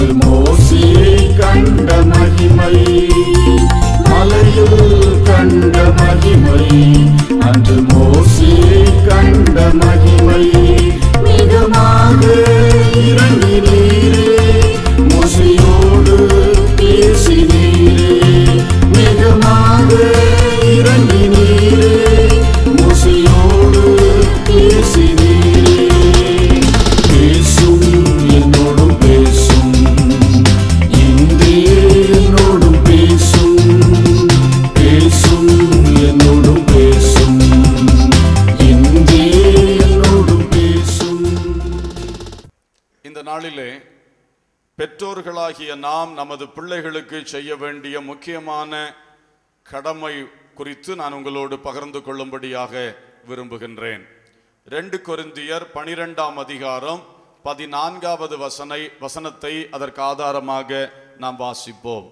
அன்று மோசி கண்ட மகிமை மலையில் கண்ட மகிமை அன்று மோசி கண்ட மகிமை மிகமாக இறங்கினீரே மோசையோடு பேசினீரே மிகமாக இறங்கினீரே மோசையோடு பேசினீரே பேசும் என்னோடும் பேசும் இன்றே என்னோடும் பேசும் பேசும் என்னோடும் பேசும் இன்றே என்னோடும் பேசும் இந்த நாளிலே பெற்றோர்களாகிய நாம் நமது பிள்ளைகளுக்கு செய்ய வேண்டிய முக்கியமான கடமை குறித்து நான் உங்களோடு பகிர்ந்து கொள்ளும்படியாக விரும்புகின்றேன் ரெண்டு கொரிந்தியர் பனிரெண்டாம் அதிகாரம் பதினான்காவது வசனை வசனத்தை அதற்கு ஆதாரமாக நாம் வாசிப்போம்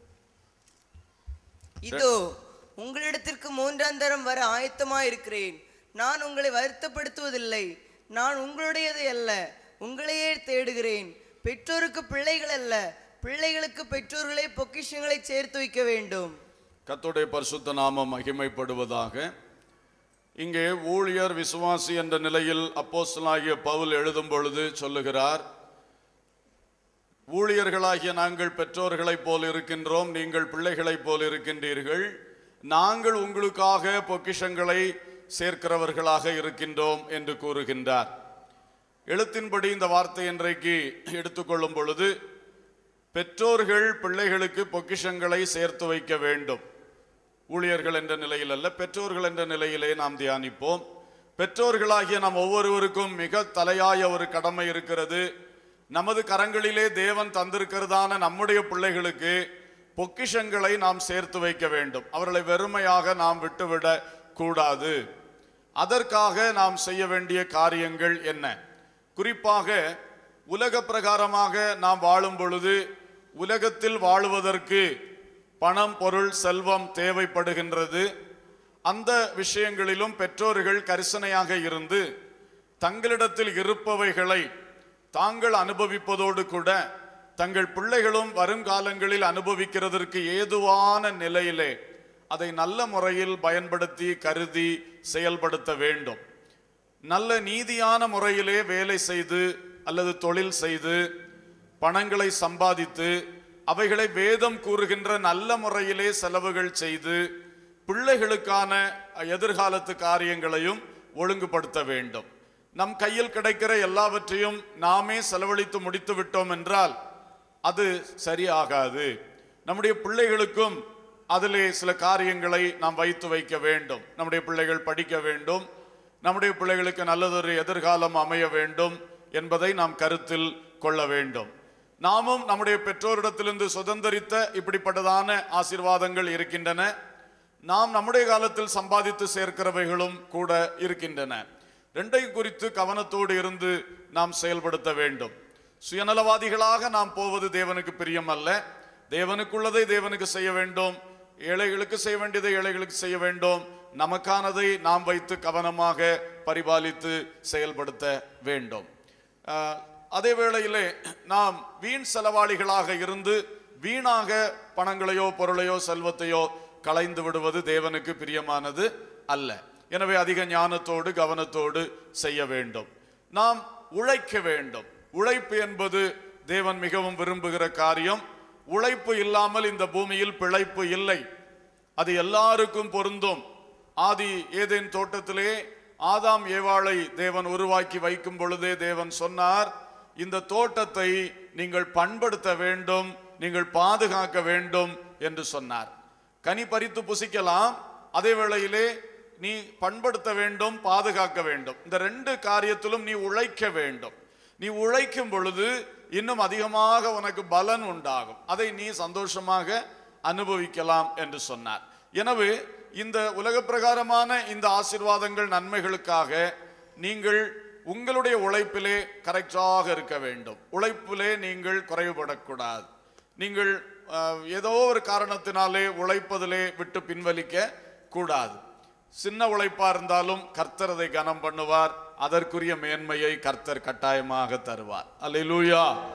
இதோ உங்களிடத்திற்கு மூன்றாம் தரம் வர ஆயத்தமாயிருக்கிறேன் நான் உங்களை வருத்தப்படுத்துவதில்லை நான் உங்களுடையது அல்ல உங்களையே தேடுகிறேன் பெற்றோருக்கு பிள்ளைகள் அல்ல பிள்ளைகளுக்கு பெற்றோர்களே பொக்கிஷங்களை சேர்த்து வைக்க வேண்டும் கர்த்தருடைய பரிசுத்த நாமம் மகிமைப்படுவதாக இங்கே ஊழியர் விசுவாசி என்ற நிலையில் அப்போஸ்தலனாகிய பவுல் எழுதும் பொழுது சொல்லுகிறார் ஊழியர்களாகிய நாங்கள் பெற்றோர்களைப் போல் இருக்கின்றோம் நீங்கள் பிள்ளைகளைப் போல் இருக்கின்றீர்கள் நாங்கள் உங்களுக்காக பொக்கிஷங்களை சேர்க்கிறவர்களாக இருக்கின்றோம் என்று கூறுகின்றார் எழுத்தின்படி இந்த வார்த்தை இன்றைக்கு எடுத்துக்கொள்ளும் பொழுது பெற்றோர்கள் பிள்ளைகளுக்கு பொக்கிஷங்களை சேர்த்து வைக்க வேண்டும் ஊழியர்கள் என்ற நிலையில் அல்ல பெற்றோர்கள் என்ற நிலையிலே நாம் தியானிப்போம் பெற்றோர்களாகிய நாம் ஒவ்வொருவருக்கும் மிக தலையாய ஒரு கடமை இருக்கிறது நமது கரங்களிலே தேவன் தந்திருக்கிறதான நம்முடைய பிள்ளைகளுக்கு பொக்கிஷங்களை நாம் சேர்த்து வைக்க வேண்டும் அவர்களை வெறுமையாக நாம் விட்டுவிட கூடாது அதற்காக நாம் செய்ய வேண்டிய காரியங்கள் என்ன குறிப்பாக உலக பிரகாரமாக நாம் வாழும் பொழுது உலகத்தில் வாழுவதற்கு பணம் பொருள் செல்வம் தேவைப்படுகின்றது அந்த விஷயங்களிலும் பெற்றோர்கள் கரிசனையாக இருந்து தங்களிடத்தில் இருப்பவைகளை தாங்கள் அனுபவிப்பதோடு கூட தங்கள் பிள்ளைகளும் வருங்காலங்களில் அனுபவிக்கிறதற்கு ஏதுவான நிலையிலே அதை நல்ல முறையில் பயன்படுத்தி கருதி செயல்படுத்த வேண்டும் நல்ல நீதியான முறையிலே வேலை செய்து அல்லது தொழில் செய்து பணங்களை சம்பாதித்து அவைகளை வேதம் கூறுகின்ற நல்ல முறையிலே செலவுகள் செய்து பிள்ளைகளுக்கான எதிர்காலத்து காரியங்களையும் ஒழுங்குபடுத்த வேண்டும் நம் கையில் கிடைக்கிற எல்லாவற்றையும் நாமே செலவழித்து முடித்து விட்டோம் என்றால் அது சரியாகாது நம்முடைய பிள்ளைகளுக்கும் அதிலே சில காரியங்களை நாம் வைத்து வைக்க வேண்டும் நம்முடைய பிள்ளைகள் படிக்க வேண்டும் நம்முடைய பிள்ளைகளுக்கு நல்லதொரு எதிர்காலம் அமைய வேண்டும் என்பதை நாம் கருத்தில் கொள்ள வேண்டும் நாமும் நம்முடைய பெற்றோரிடத்திலிருந்து சுதந்திரித்த இப்படிப்பட்டதான ஆசீர்வாதங்கள் இருக்கின்றன நாம் நம்முடைய காலத்தில் சம்பாதித்து சேர்க்கிறவைகளும் கூட இருக்கின்றன ரெண்டையும் குறித்து கவனத்தோடு இருந்து நாம் செயல்படுத்த வேண்டும் சுயநலவாதிகளாக நாம் போவது தேவனுக்கு பிரியம் அல்ல தேவனுக்குள்ளதை தேவனுக்கு செய்ய வேண்டும் ஏழைகளுக்கு செய்ய வேண்டியதை ஏழைகளுக்கு செய்ய வேண்டும் நமக்கானதை நாம் வைத்து கவனமாக பரிபாலித்து செயல்படுத்த வேண்டும் ஆஹ், அதே வேளையிலே நாம் வீண் செலவாளிகளாக இருந்து வீணாக பணங்களையோ பொருளையோ செல்வத்தையோ களைந்து விடுவது தேவனுக்கு பிரியமானது அல்ல எனவே அதிக ஞானத்தோடு கவனத்தோடு செய்ய வேண்டும் நாம் உழைக்க வேண்டும் உழைப்பு என்பது தேவன் மிகவும் விரும்புகிற காரியம் உழைப்பு இல்லாமல் இந்த பூமியில் பிழைப்பு இல்லை அது எல்லாருக்கும் பொருந்தும் ஆதி ஏதேன் தோட்டத்திலே ஆதாம் ஏவாளை தேவன் உருவாக்கி வைக்கும் பொழுதே தேவன் சொன்னார் இந்த தோட்டத்தை நீங்கள் பண்படுத்த வேண்டும் நீங்கள் பாதுகாக்க வேண்டும் என்று சொன்னார் கனி பறித்து புசிக்கலாம் அதே வேளையிலே நீ பண்படுத்த வேண்டும் பாதுகாக்க வேண்டும் இந்த ரெண்டு காரியத்திலும் நீ உழைக்க வேண்டும் நீ உழைக்கும் பொழுது இன்னும் அதிகமாக உனக்கு பலன் உண்டாகும் அதை நீ சந்தோஷமாக அனுபவிக்கலாம் என்று சொன்னார் எனவே இந்த உலக பிரகாரமான இந்த ஆசீர்வாதங்கள் நன்மைகளுக்காக நீங்கள் உங்களுடைய உழைப்பிலே கரெக்டாக இருக்க வேண்டும் உழைப்பிலே நீங்கள் குறைவுபடக்கூடாது நீங்கள் அஹ், ஏதோ ஒரு காரணத்தினாலே உழைப்பதிலே விட்டு பின்வலிக்க கூடாது சின்ன உழைப்பா இருந்தாலும் கர்த்தர் அதை கனம் பண்ணுவார் அதற்குரிய மேன்மையை கர்த்தர் கட்டாயமாக தருவார் அல்லேலூயா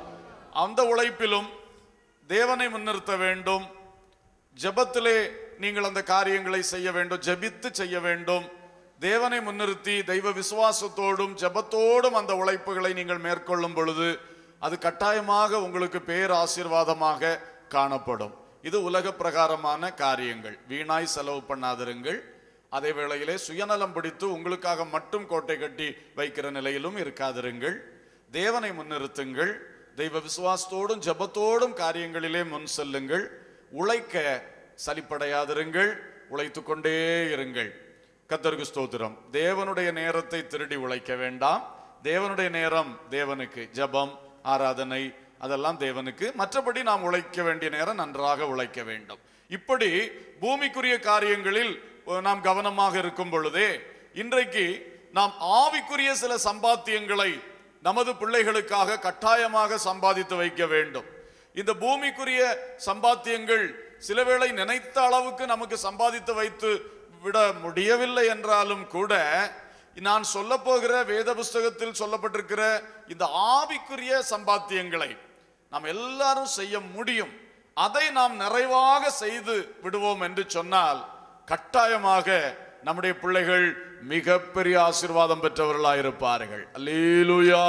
அந்த உழைப்பிலும் தேவனை முன்னிறுத்த வேண்டும் ஜெபத்திலே நீங்கள் அந்த காரியங்களை செய்ய வேண்டும் ஜெபித்து செய்ய வேண்டும் தேவனை முன்னிறுத்தி தெய்வ விசுவாசத்தோடும் ஜெபத்தோடும் அந்த உழைப்புகளை நீங்கள் மேற்கொள்ளும் பொழுது அது கட்டாயமாக உங்களுக்கு பேர் ஆசீர்வாதமாக காணப்படும் இது உலக பிரகாரமான காரியங்கள் வீணாய் செலவு பண்ணாதிருங்கள் அதே வேளையிலே சுயநலம் பிடித்து உங்களுக்காக மட்டும் கோட்டை கட்டி வைக்கிற நிலையிலும் இருக்காதிருங்கள் தேவனை முன்னிறுத்துங்கள் தெய்வ விசுவாசத்தோடும் ஜெபத்தோடும் காரியங்களிலே முன் செல்லுங்கள் உழைக்க சலிப்படையாதிருங்கள் உழைத்து கொண்டே இருங்கள் கத்தருக்கு ஸ்தோத்திரம் தேவனுடைய நேரத்தை திருடி உழைக்க வேண்டாம் தேவனுடைய நேரம் தேவனுக்கு ஜெபம் ஆராதனை அதெல்லாம் தேவனுக்கு மற்றபடி நாம் உழைக்க வேண்டிய நேரம் நன்றாக உழைக்க வேண்டும் இப்படி பூமிக்குரிய காரியங்களில் அஹ், நாம் கவனமாக இருக்கும் பொழுதே இன்றைக்கு நாம் ஆவிக்குரிய சில சம்பாத்தியங்களை நமது பிள்ளைகளுக்காக கட்டாயமாக சம்பாதித்து வைக்க வேண்டும் இந்த பூமிக்குரிய சம்பாத்தியங்கள் சில வேளை நினைத்த அளவுக்கு நமக்கு சம்பாதித்து வைத்து விட முடியவில்லை என்றாலும் கூட நான் சொல்ல போகிற வேத புஸ்தகத்தில் சொல்லப்பட்டிருக்கிற இந்த ஆவிக்குரிய சம்பாத்தியங்களை நாம் எல்லாரும் செய்ய முடியும் அதை நாம் நிறைவாக செய்து விடுவோம் என்று சொன்னால் கட்டாயமாக நம்முடைய பிள்ளைகள் மிகப்பெரிய ஆசீர்வாதம் பெற்றவர்களாக இருப்பார்கள் அல்லேலூயா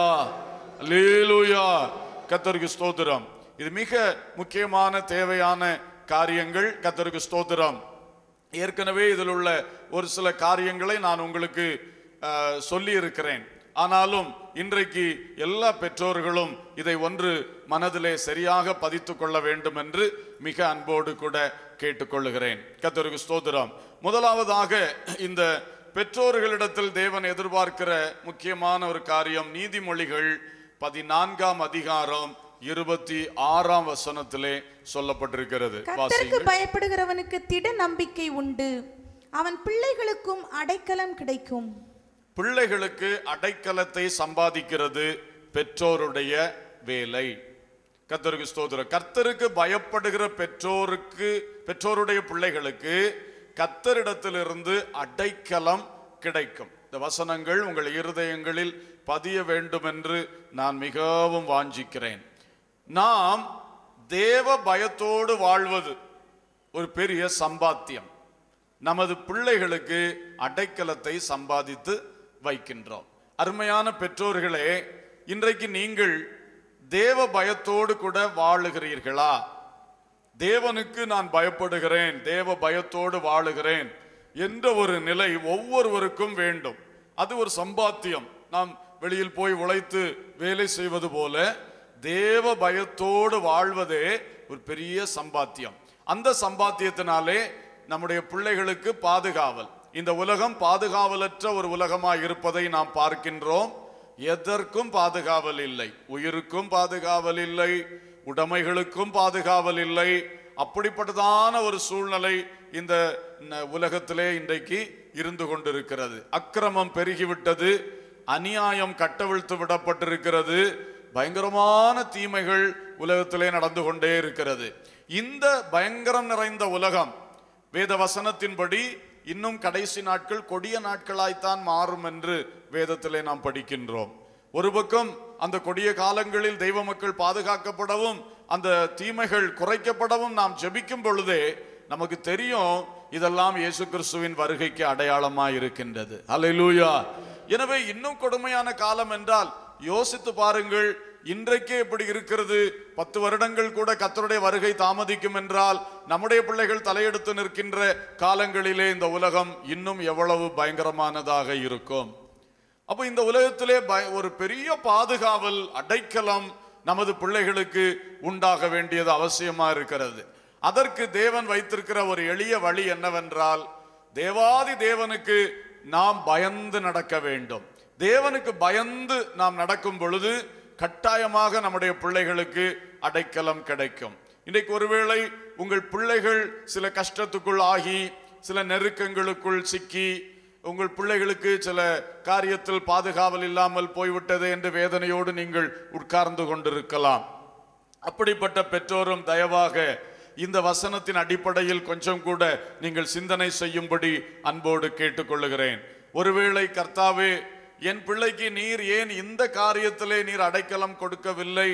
அல்லேலூயா கத்தருக்கு ஸ்தோத்திரம் இது மிக முக்கியமான தேவையான காரியங்கள் கத்தருக்கு ஸ்தோத்திரம் ஏற்கனவே இதில் உள்ள ஒரு சில காரியங்களை நான் உங்களுக்கு அஹ், சொல்லி இருக்கிறேன் ஆனாலும் இன்றைக்கு எல்லா பெற்றோர்களும் இதை ஒன்று மனதிலே சரியாக பதித்து கொள்ள வேண்டும் என்று மிக அன்போடு கூட கேட்டுக்கொள்ளுகிறேன் கத்தருக்கு ஸ்தோத்திரம் முதலாவதாக இந்த பெற்றோர்களிடத்தில் தேவன் எதிர்பார்க்கிற முக்கியமான ஒரு காரியம் நீதிமொழிகள் பதினான்காம் அதிகாரம் இருபத்தி ஆறாம் வசனத்திலே சொல்லப்பட்டிருக்கிறது கர்த்தருக்கு வாசியுங்கள். பயப்படுகிறவனுக்கு திட நம்பிக்கை உண்டு அவன் பிள்ளைகளுக்கும் அடைக்கலம் கிடைக்கும் பிள்ளைகளுக்கு அடைக்கலத்தை சம்பாதிக்கிறது பெற்றோருடைய வேலை கர்த்தருக்கு ஸ்தோத்திரம் கர்த்தருக்கு பயப்படுகிற பெற்றோருக்கு பெற்றோருடைய பிள்ளைகளுக்கு கர்த்தரிடத்திலிருந்து அடைக்கலம் கிடைக்கும் இந்த வசனங்கள் உங்கள் இருதயங்களில் பதிய வேண்டும் என்று நான் மிகவும் வாஞ்சிக்கிறேன் நாம் தேவ பயத்தோடு வாழ்வது ஒரு பெரிய சம்பாத்தியம் நமது பிள்ளைகளுக்கு அடைக்கலத்தை சம்பாதித்து வைக்கின்றோம் அருமையான பெற்றோர்களே இன்றைக்கு நீங்கள் தேவ பயத்தோடு கூட வாழுகிறீர்களா தேவனுக்கு நான் பயப்படுகிறேன் தேவ பயத்தோடு வாழுகிறேன் என்ற ஒரு நிலை ஒவ்வொருவருக்கும் வேண்டும் அது ஒரு சம்பாத்தியம் நாம் வெளியில் போய் உழைத்து வேலை செய்வது போல தேவ பயத்தோடு வாழ்வதே ஒரு பெரிய சம்பாத்தியம் அந்த சம்பாத்தியத்தினாலே நம்முடைய பிள்ளைகளுக்கு பாதுகாவல் இந்த உலகம் பாதுகாவலற்ற ஒரு உலகமாய் இருப்பதை நாம் பார்க்கின்றோம் எதற்கும் பாதுகாவல் இல்லை உயிருக்கும் பாதுகாவல் இல்லை உடைமைகளுக்கும் பாதுகாவல் இல்லை அப்படிப்பட்டதான ஒரு சூழ்நிலை இந்த ந- உலகத்திலே இன்றைக்கு இருந்து கொண்டிருக்கிறது அக்கிரமம் பெருகிவிட்டது அநியாயம் கட்டவிழ்த்து விடப்பட்டிருக்கிறது பயங்கரமான தீமைகள் உலகத்திலே நடந்து கொண்டே இருக்கிறது இந்த பயங்கரம் நிறைந்த உலகம் வேத வசனத்தின்படி இன்னும் கடைசி நாட்கள் கொடிய நாட்களாய்த்தான் மாறும் என்று வேதத்திலே நாம் படிக்கின்றோம் ஒரு பக்கம் அந்த கொடிய காலங்களில் தெய்வ மக்கள் பாதுகாக்கப்படவும் அந்த தீமைகள் குறைக்கப்படவும் நாம் ஜெபிக்கும் பொழுதே நமக்கு தெரியும் இதெல்லாம் இயேசு கிறிஸ்துவின் வருகைக்கு அடையாளமாய் இருக்கின்றது அல்லேலூயா எனவே இன்னும் கொடுமையான காலம் என்றால் யோசித்து பாருங்கள் இன்றைக்கே இப்படி இருக்கிறது பத்து வருடங்கள் கூட கத்தருடைய வருகை தாமதிக்கும் என்றால் நம்முடைய பிள்ளைகள் தலையெடுத்து நிற்கின்ற காலங்களிலே இந்த உலகம் இன்னும் எவ்வளவு பயங்கரமானதாக இருக்கும் அப்போ இந்த உலகத்திலே பய- ஒரு பெரிய பாதுகாவல் அடைக்கலம் நமது பிள்ளைகளுக்கு உண்டாக வேண்டியது அவசியமா இருக்கிறது அதற்கு தேவன் வைத்திருக்கிற ஒரு எளிய வழி என்னவென்றால் தேவாதி தேவனுக்கு நாம் பயந்து நடக்க வேண்டும் தேவனுக்கு பயந்து நாம் நடக்கும் பொழுது கட்டாயமாக நம்முடைய பிள்ளைகளுக்கு அடைக்கலம் கிடைக்கும் இன்றைக்கு ஒருவேளை உங்கள் பிள்ளைகள் சில கஷ்டத்துக்குள் ஆகி சில நெருக்கங்களுக்குள் சிக்கி உங்கள் பிள்ளைகளுக்கு சில காரியத்தில் பாதுகாவல் இல்லாமல் போய்விட்டது என்று வேதனையோடு நீங்கள் உட்கார்ந்து கொண்டிருக்கலாம் அப்படிப்பட்ட பெற்றோரும் தயவாக இந்த வசனத்தின் அடிப்படையில் கொஞ்சம் கூட நீங்கள் சிந்தனை செய்யும்படி அன்போடு கேட்டுக்கொள்ளுகிறேன் ஒருவேளை கர்த்தாவே என் பிள்ளைக்கு நீர் ஏன் இந்த காரியத்திலே நீர் அடைக்கலம் கொடுக்கவில்லை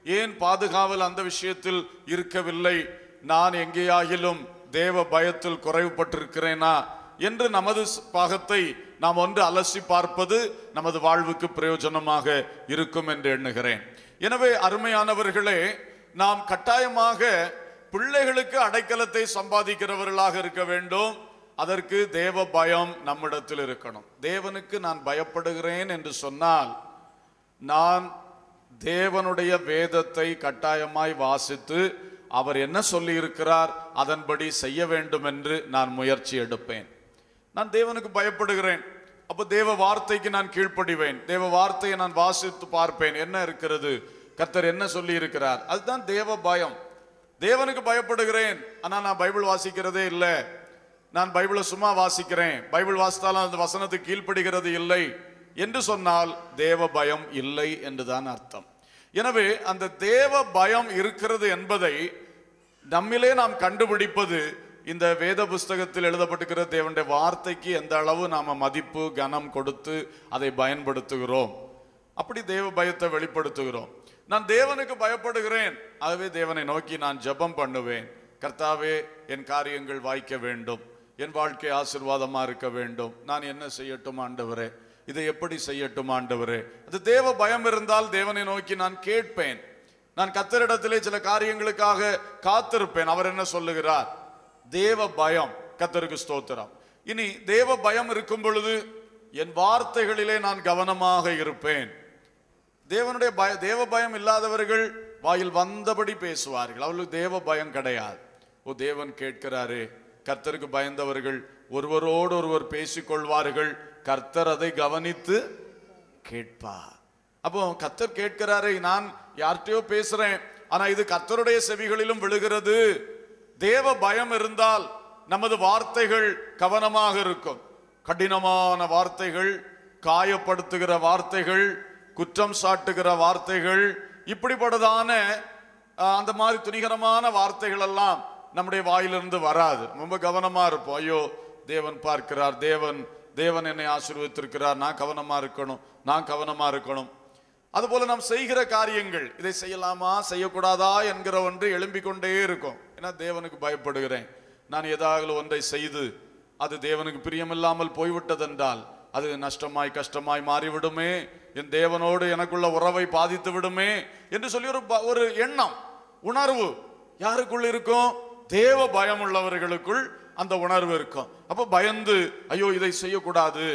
ஏன் பாதுகாவல் அந்த விஷயத்தில் இருக்கவில்லை நான் எங்கேயாகிலும் தேவ பயத்தில் குறைவுபட்டிருக்கிறேனா என்று நமது ஸ்- பாகத்தை நாம் ஒன்று அலசி பார்ப்பது நமது வாழ்வுக்கு பிரயோஜனமாக இருக்கும் என்று எண்ணுகிறேன் எனவே அருமையானவர்களே நாம் கட்டாயமாக பிள்ளைகளுக்கு அடைக்கலத்தை சம்பாதிக்கிறவர்களாக இருக்க வேண்டும் அதற்கு தேவ பயம் நம்மிடத்தில் இருக்கணும் தேவனுக்கு நான் பயப்படுகிறேன் என்று சொன்னால் நான் தேவனுடைய வேதத்தை கட்டாயமாய் வாசித்து அவர் என்ன சொல்லி இருக்கிறார் அதன்படி செய்ய வேண்டும் என்று நான் முயற்சி எடுப்பேன் நான் தேவனுக்கு பயப்படுகிறேன் அப்போ தேவ வார்த்தைக்கு நான் கீழ்ப்படிவேன் தேவ வார்த்தையை நான் வாசித்து பார்ப்பேன் என்ன இருக்கிறது கர்த்தர் என்ன சொல்லி இருக்கிறார் அதுதான் தேவ பயம் தேவனுக்கு பயப்படுகிறேன் ஆனா நான் பைபிள் வாசிக்கிறதே இல்லை நான் பைபிளை சும்மா வாசிக்கிறேன் பைபிள் வாசித்தாலும் அந்த வசனத்துக்கு கீழ்ப்படுகிறது இல்லை என்று சொன்னால் தேவ பயம் இல்லை என்றுதான் அர்த்தம் எனவே அந்த தேவ பயம் இருக்கிறது என்பதை நம்மிலே நாம் கண்டுபிடிப்பது இந்த வேத புஸ்தகத்தில் எழுதப்பட்டிருக்கிற தேவனுடைய வார்த்தைக்கு எந்த அளவு நாம மதிப்பு கனம் கொடுத்து அதை பயன்படுத்துகிறோம் அப்படி தேவ பயத்தை வெளிப்படுத்துகிறோம் நான் தேவனுக்கு பயப்படுகிறேன் ஆகவே தேவனை நோக்கி நான் ஜெபம் பண்ணுவேன் கர்த்தாவே என் காரியங்கள் வாய்க்க வேண்டும் என் வாழ்க்கை ஆசீர்வாதமா இருக்க வேண்டும் நான் என்ன செய்யட்டும் ஆண்டவரே இதை எப்படி செய்யட்டும் ஆண்டவரே அது தேவ பயம் இருந்தால் தேவனை நோக்கி நான் கேட்பேன் நான் கத்தரிடத்திலே சில காரியங்களுக்காக காத்திருப்பேன் அவர் என்ன சொல்லுகிறார் தேவ பயம் கத்தருக்கு ஸ்தோத்திரம் இனி தேவ பயம் இருக்கும் பொழுது என் வார்த்தைகளிலே நான் கவனமாக இருப்பேன் தேவனுடைய பய தேவ பயம் இல்லாதவர்கள் வாயில் வந்தபடி பேசுவார்கள் அவர்களுக்கு தேவ பயம் கிடையாது ஓ தேவன் கேட்கிறாரே கர்த்தருக்கு பயந்தவர்கள் ஒருவரோடு ஒருவர் பேசிக்கொள்வார்கள் கர்த்தர் அதை கவனித்து கேட்பார் அப்போ கர்த்தர் கேட்கிறாரே நான் யார்கிட்டயோ பேசுறேன் ஆனா இது கர்த்தருடைய செவிகளிலும் விழுகிறது தேவ பயம் இருந்தால் நமது வார்த்தைகள் கவனமாக இருக்கும் கடினமான வார்த்தைகள் காயப்படுத்துகிற வார்த்தைகள் குற்றம் சாட்டுகிற வார்த்தைகள் இப்படிப்பட்டதான ஆஹ், அந்த மாதிரி துணிகரமான வார்த்தைகள் எல்லாம் நம்முடைய வாயிலிருந்து வராது ரொம்ப கவனமா இருப்போம் ஐயோ தேவன் பார்க்கிறார் தேவன் தேவன் என்னை ஆசீர்வதித்திருக்கிறார் நான் கவனமா இருக்கணும் நான் கவனமா இருக்கணும் அதுபோல நாம் செய்கிற காரியங்கள் இதை செய்யலாமா செய்யக்கூடாதா என்கிற ஒன்று எழும்பிக் கொண்டே இருக்கும் ஏன்னா தேவனுக்கு பயப்படுகிறேன் நான் ஏதாவது ஒன்றை செய்து அது தேவனுக்கு பிரியமில்லாமல் போய்விட்டதென்றால் அது நஷ்டமாய் கஷ்டமாய் மாறிவிடுமே என் தேவனோடு எனக்குள்ள உறவை பாதித்து விடுமே என்று சொல்லி ஒரு ப- ஒரு எண்ணம் உணர்வு யாருக்குள் இருக்கும் தேவ பயம் உள்ளவர்களுக்குள் அந்த உணர்வு இருக்கும் அப்ப பயந்து ஐயோ இதை செய்யக்கூடாது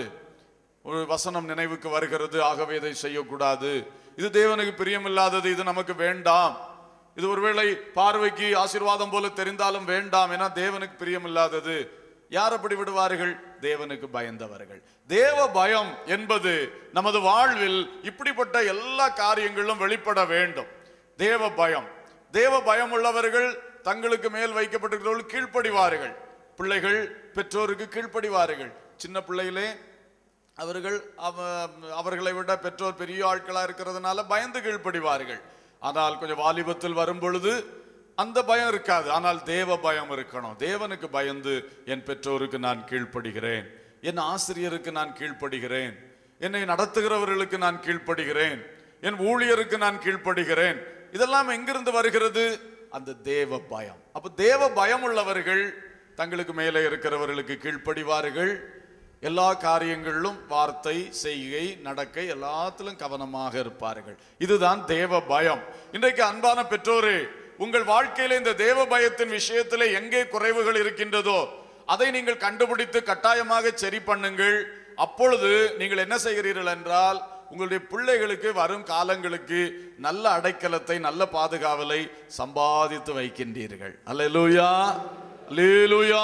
ஒரு வசனம் நினைவுக்கு வருகிறது ஆகவே இதை செய்யக்கூடாது இது தேவனுக்கு பிரியமில்லாதது இது நமக்கு வேண்டாம் இது ஒருவேளை பார்வைக்கு ஆசீர்வாதம் போல தெரிந்தாலும் வேண்டாம் ஏன்னா தேவனுக்கு பிரியமில்லாதது யார் அப்படி விடுவார்கள் தேவனுக்கு பயந்தவர்கள் தேவ பயம் என்பது நமது வாழ்வில் இப்படிப்பட்ட எல்லா காரியங்களும் வெளிப்பட வேண்டும் தேவ பயம் தேவ பயம் உள்ளவர்கள் தங்களுக்கு மேல் வைக்கப்பட்டிருக்கிறவர்கள் கீழ்ப்படிவார்கள் பிள்ளைகள் பெற்றோருக்கு கீழ்ப்படிவார்கள் சின்ன பிள்ளையிலே அவர்கள் அவ- அவர்களை விட பெற்றோர் பெரிய ஆட்களா இருக்கிறதுனால பயந்து கீழ்ப்படிவார்கள் ஆனால் கொஞ்சம் வாலிபத்தில் வரும் பொழுது அந்த பயம் இருக்காது ஆனால் தேவ பயம் இருக்கணும் தேவனுக்கு பயந்து என் பெற்றோருக்கு நான் கீழ்ப்படுகிறேன் என் ஆசிரியருக்கு நான் கீழ்ப்படுகிறேன் என்னை நடத்துகிறவர்களுக்கு நான் கீழ்ப்படுகிறேன் என் ஊழியருக்கு நான் கீழ்ப்படுகிறேன் இதெல்லாம் எங்கிருந்து வருகிறது அந்த தேவ பயம் அப்ப தேவ பயம் உள்ளவர்கள் தங்களுக்கு மேலே இருக்கிறவர்களுக்கு கீழ்ப்படிவார்கள் எல்லா காரியங்களிலும் வார்த்தை செய்கை நடக்கை எல்லாத்திலும் கவனமாக இருப்பார்கள் இதுதான் தேவ பயம் இன்றைக்கு அன்பான பெற்றோரே உங்கள் வாழ்க்கையில இந்த தேவ பயத்தின் விஷயத்திலே எங்கே குறைவுகள் இருக்கின்றதோ அதை நீங்கள் கண்டுபிடித்து கட்டாயமாக சரி பண்ணுங்கள் அப்பொழுது நீங்கள் என்ன செய்கிறீர்கள் என்றால் உங்களுடைய பிள்ளைகளுக்கு வரும் காலங்களுக்கு நல்ல அடைக்கலத்தை நல்ல பாதுகாவலை சம்பாதித்து வைக்கின்றீர்கள் அல்லேலூயா அல்லேலூயா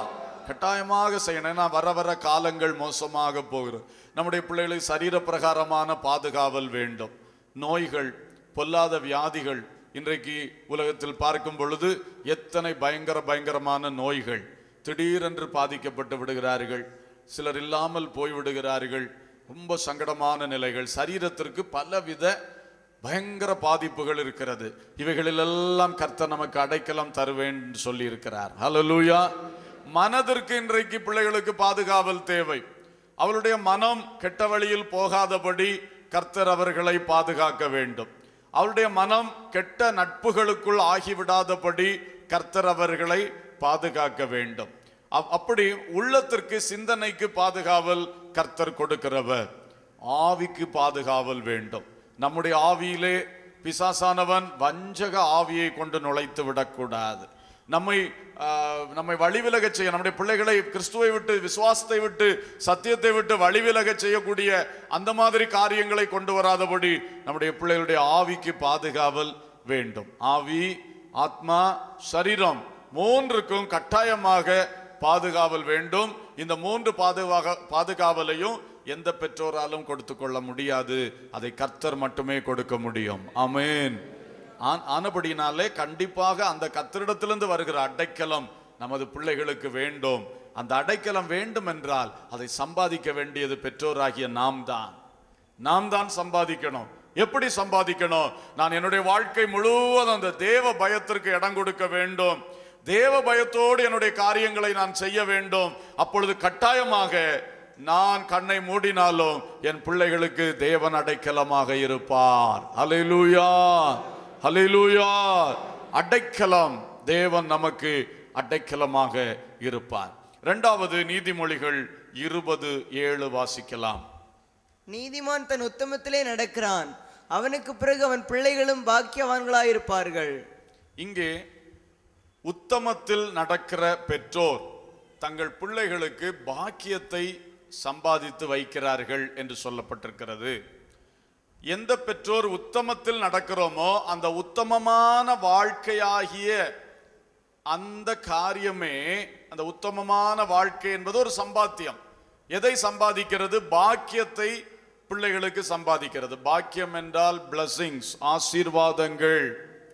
கட்டாயமாக செய்யணும் ஏன்னா வர வர காலங்கள் மோசமாக போகிறது நம்முடைய பிள்ளைகளுக்கு சரீர பிரகாரமான பாதுகாவல் வேண்டும் நோய்கள் பொல்லாத வியாதிகள் இன்றைக்கு உலகத்தில் பார்க்கும் பொழுது எத்தனை பயங்கர பயங்கரமான நோய்கள் திடீரென்று பாதிக்கப்பட்டு விடுகிறார்கள் சிலர் இல்லாமல் போய்விடுகிறார்கள் ரொம்ப சங்கடமான நிலைகள் சரீரத்திற்கு பலவித பயங்கர பாதிப்புகள் இருக்கிறது இவைகளிலெல்லாம் கர்த்தர் நமக்கு அடைக்கலம் தருவேன் என்று சொல்லி இருக்கிறார் ஹalleluya மனதிற்கு இன்றைக்கு பிள்ளைகளுக்கு பாதுகாவல் தேவை அவளுடைய மனம் கெட்ட வழியில் போகாதபடி கர்த்தர் அவர்களை பாதுகாக்க வேண்டும் அவருடைய மனம் கெட்ட நட்புகளுக்குள் ஆகிவிடாதபடி கர்த்தர் அவர்களை பாதுகாக்க வேண்டும் அப்- அப்படி உள்ளத்திற்கு சிந்தனைக்கு பாதுகாவல் கர்த்தர் கொடுக்கிறவர் ஆவிக்கு பாதுகாவல் வேண்டும் நம்முடைய ஆவியிலே பிசாசானவன் வஞ்சக ஆவியை கொண்டு நுழைத்து விடக்கூடாது நம்மை ஆஹ், நம்மை வழிவிலகச் செய்ய நம்முடைய பிள்ளைகளை கிறிஸ்துவை விட்டு விசுவாசத்தை விட்டு சத்தியத்தை விட்டு வழிவிலகச் செய்யக்கூடிய அந்த மாதிரி காரியங்களை கொண்டு வராதபடி நம்முடைய பிள்ளைகளுடைய ஆவிக்கு பாதுகாவல் வேண்டும் ஆவி ஆத்மா சரீரம் மூன்றுக்கும் கட்டாயமாக பாதுகாவல் வேண்டும் இந்த மூன்று பாதுகாக பாதுகாவலையும் எந்த பெற்றோராலும் கொடுத்து கொள்ள முடியாது அதை கர்த்தர் மட்டுமே கொடுக்க முடியும் ஆமென் ஆன்- ஆனபடினாலே கண்டிப்பாக அந்த கர்த்தரிடத்திலிருந்து வருகிற அடைக்கலம் நமது பிள்ளைகளுக்கு வேண்டும் அந்த அடைக்கலம் வேண்டும் என்றால் அதை சம்பாதிக்க வேண்டியது பெற்றோராகிய நாம் தான் நாம் தான் சம்பாதிக்கணும் எப்படி சம்பாதிக்கணும் நான் என்னுடைய வாழ்க்கை முழுவதும் அந்த தேவ பயத்திற்கு இடம் கொடுக்க வேண்டும் தேவ பயத்தோடு என்னுடைய காரியங்களை நான் செய்ய வேண்டும் அப்பொழுது கட்டாயமாக நான் கண்ணை மூடினாலும் என் பிள்ளைகளுக்கு தேவன் அடைக்கலமாக இருப்பார் ஹalleluya ஹalleluya அடைக்கலம் தேவன் நமக்கு அடைக்கலமாக இருப்பார் இரண்டாவது நீதிமொழிகள் இருபது ஏழு வாசிக்கலாம் நீதிமான் தன் உத்தமத்திலே நடக்கிறான் அவனுக்கு பிறகு அவன் பிள்ளைகளும் பாக்கியவான்களாயிருப்பார்கள் இங்கே உத்தமத்தில் நடக்கிற பெற்றோர் தங்கள் பிள்ளைகளுக்கு பாக்கியத்தை சம்பாதித்து வைக்கிறார்கள் என்று சொல்லப்பட்டிருக்கிறது எந்த பெற்றோர் உத்தமத்தில் நடக்கிறோமோ அந்த உத்தமமான வாழ்க்கையாகிய அந்த காரியமே அந்த உத்தமமான வாழ்க்கை என்பது ஒரு சம்பாத்தியம் எதை சம்பாதிக்கிறது பாக்கியத்தை பிள்ளைகளுக்கு சம்பாதிக்கிறது பாக்கியம் என்றால் blessings ஆசீர்வாதங்கள்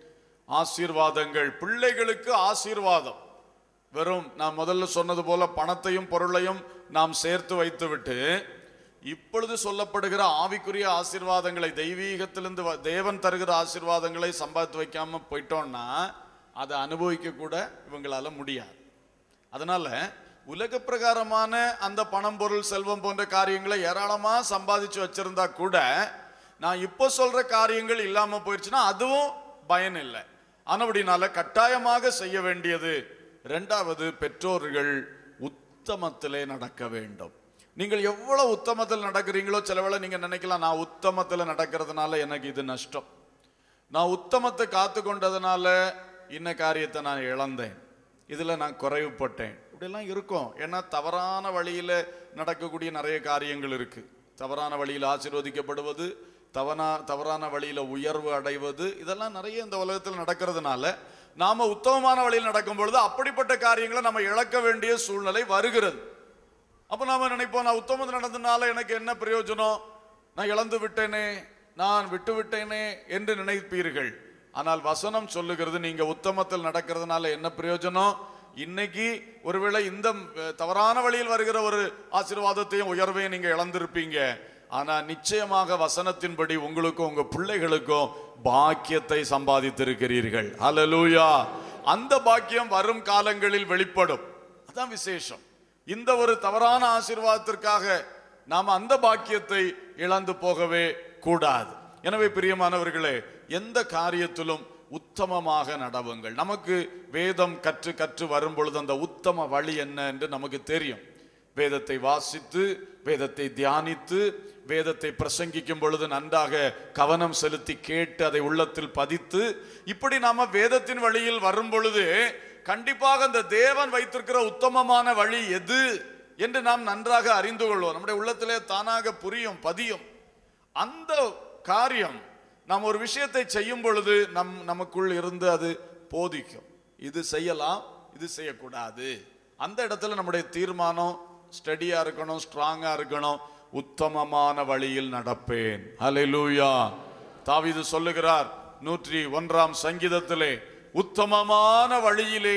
ஆசீர்வாதங்கள் பிள்ளைகளுக்கு ஆசீர்வாதம் வெறும் நான் முதல்ல சொன்னது போல பணத்தையும் பொருளையும் நாம் சேர்த்து வைத்துவிட்டு இப்பொழுது சொல்லப்படுகிற ஆவிக்குரிய ஆசீர்வாதங்களை தெய்வீகத்திலிருந்து வ- தேவன் தருகிற ஆசீர்வாதங்களை சம்பாதித்து வைக்காம போயிட்டோம்னா அதை அனுபவிக்க கூட இவங்களால முடியாது அதனால உலக பிரகாரமான அந்த பணம் பொருள் செல்வம் போன்ற காரியங்களை ஏராளமா சம்பாதிச்சு வச்சிருந்தா கூட நான் இப்போ சொல்ற காரியங்கள் இல்லாம போயிடுச்சுன்னா அதுவும் பயன் இல்லை ஆனபடினால கட்டாயமாக செய்ய வேண்டியது ரெண்டாவது பெற்றோர்கள் உத்தமத்திலே நடக்க வேண்டும் நீங்கள் எவ்வளவு உத்தமத்தில் நடக்கிறீங்களோ சில வேளை நீங்க நினைக்கலாம் நான் உத்தமத்தில் நடக்கிறதுனால எனக்கு இது நஷ்டம் நான் உத்தமத்தை காத்து கொண்டதுனால இன்ன காரியத்தை நான் இழந்தேன் இதுல நான் குறைவுபட்டேன் இப்படியெல்லாம் இருக்கும் ஏன்னா தவறான வழியில நடக்கக்கூடிய நிறைய காரியங்கள் இருக்கு தவறான வழியில் ஆசீர்வதிக்கப்படுவது தவறா தவறான வழியில உயர்வு அடைவது இதெல்லாம் நிறைய இந்த உலகத்தில் நடக்கிறதுனால நாம உத்தமமான வழியில் நடக்கும் பொழுது அப்படிப்பட்ட காரியங்களை நம்ம இழக்க வேண்டிய சூழ்நிலை வருகிறது அப்ப நாம நினைப்போம் நான் உத்தமது நடந்ததுனால எனக்கு என்ன பிரயோஜனம் நான் இழந்து விட்டேனே நான் விட்டு விட்டேனே என்று நினைப்பீர்கள் ஆனால் வசனம் சொல்லுகிறது நீங்க உத்தமத்தில் நடக்கிறதுனால என்ன பிரயோஜனம் இன்னைக்கு ஒருவேளை இந்த அஹ், தவறான வழியில் வருகிற ஒரு ஆசீர்வாதத்தையும் உயர்வையும் நீங்க இழந்திருப்பீங்க ஆனா நிச்சயமாக வசனத்தின்படி உங்களுக்கும் உங்க பிள்ளைகளுக்கும் பாக்கியத்தை சம்பாதித்திருக்கிறீர்கள் ஹalleluya அந்த பாக்கியம் வரும் காலங்களில் வெளிப்படும் அதான் விசேஷம் இந்த ஒரு தவறான ஆசீர்வாதத்திற்காக நாம் அந்த பாக்கியத்தை இழந்து போகவே கூடாது எனவே பிரியமானவர்களே எந்த காரியத்திலும் உத்தமமாக நடவுங்கள் நமக்கு வேதம் கற்று கற்று வரும் பொழுது அந்த உத்தம வழி என்ன என்று நமக்கு தெரியும் வேதத்தை வாசித்து வேதத்தை தியானித்து வேதத்தை பிரசங்கிக்கும் பொழுது நன்றாக கவனம் செலுத்தி கேட்டு அதை உள்ளத்தில் பதித்து இப்படி நாம வேதத்தின் வழியில் வரும் பொழுது கண்டிப்பாக அந்த தேவன் வைத்திருக்கிற உத்தமமான வழி எது என்று நாம் நன்றாக அறிந்து கொள்வோம் நம்முடைய உள்ளத்திலே தானாக புரியும் பதியும் அந்த காரியம் நாம் ஒரு விஷயத்தை செய்யும் பொழுது நம் நமக்குள் இருந்து அது போதிக்கும் இது செய்யலாம் இது செய்யக்கூடாது அந்த இடத்துல நம்முடைய தீர்மானம் ஸ்டடியா இருக்கணும் ஸ்ட்ராங்கா இருக்கணும் உத்தமமான வழியில் நடப்பேன் ஹalleluya தாவீது சொல்லுகிறார் நூற்றி ஒன்றாம் சங்கீதத்திலே உத்தமமான வழியிலே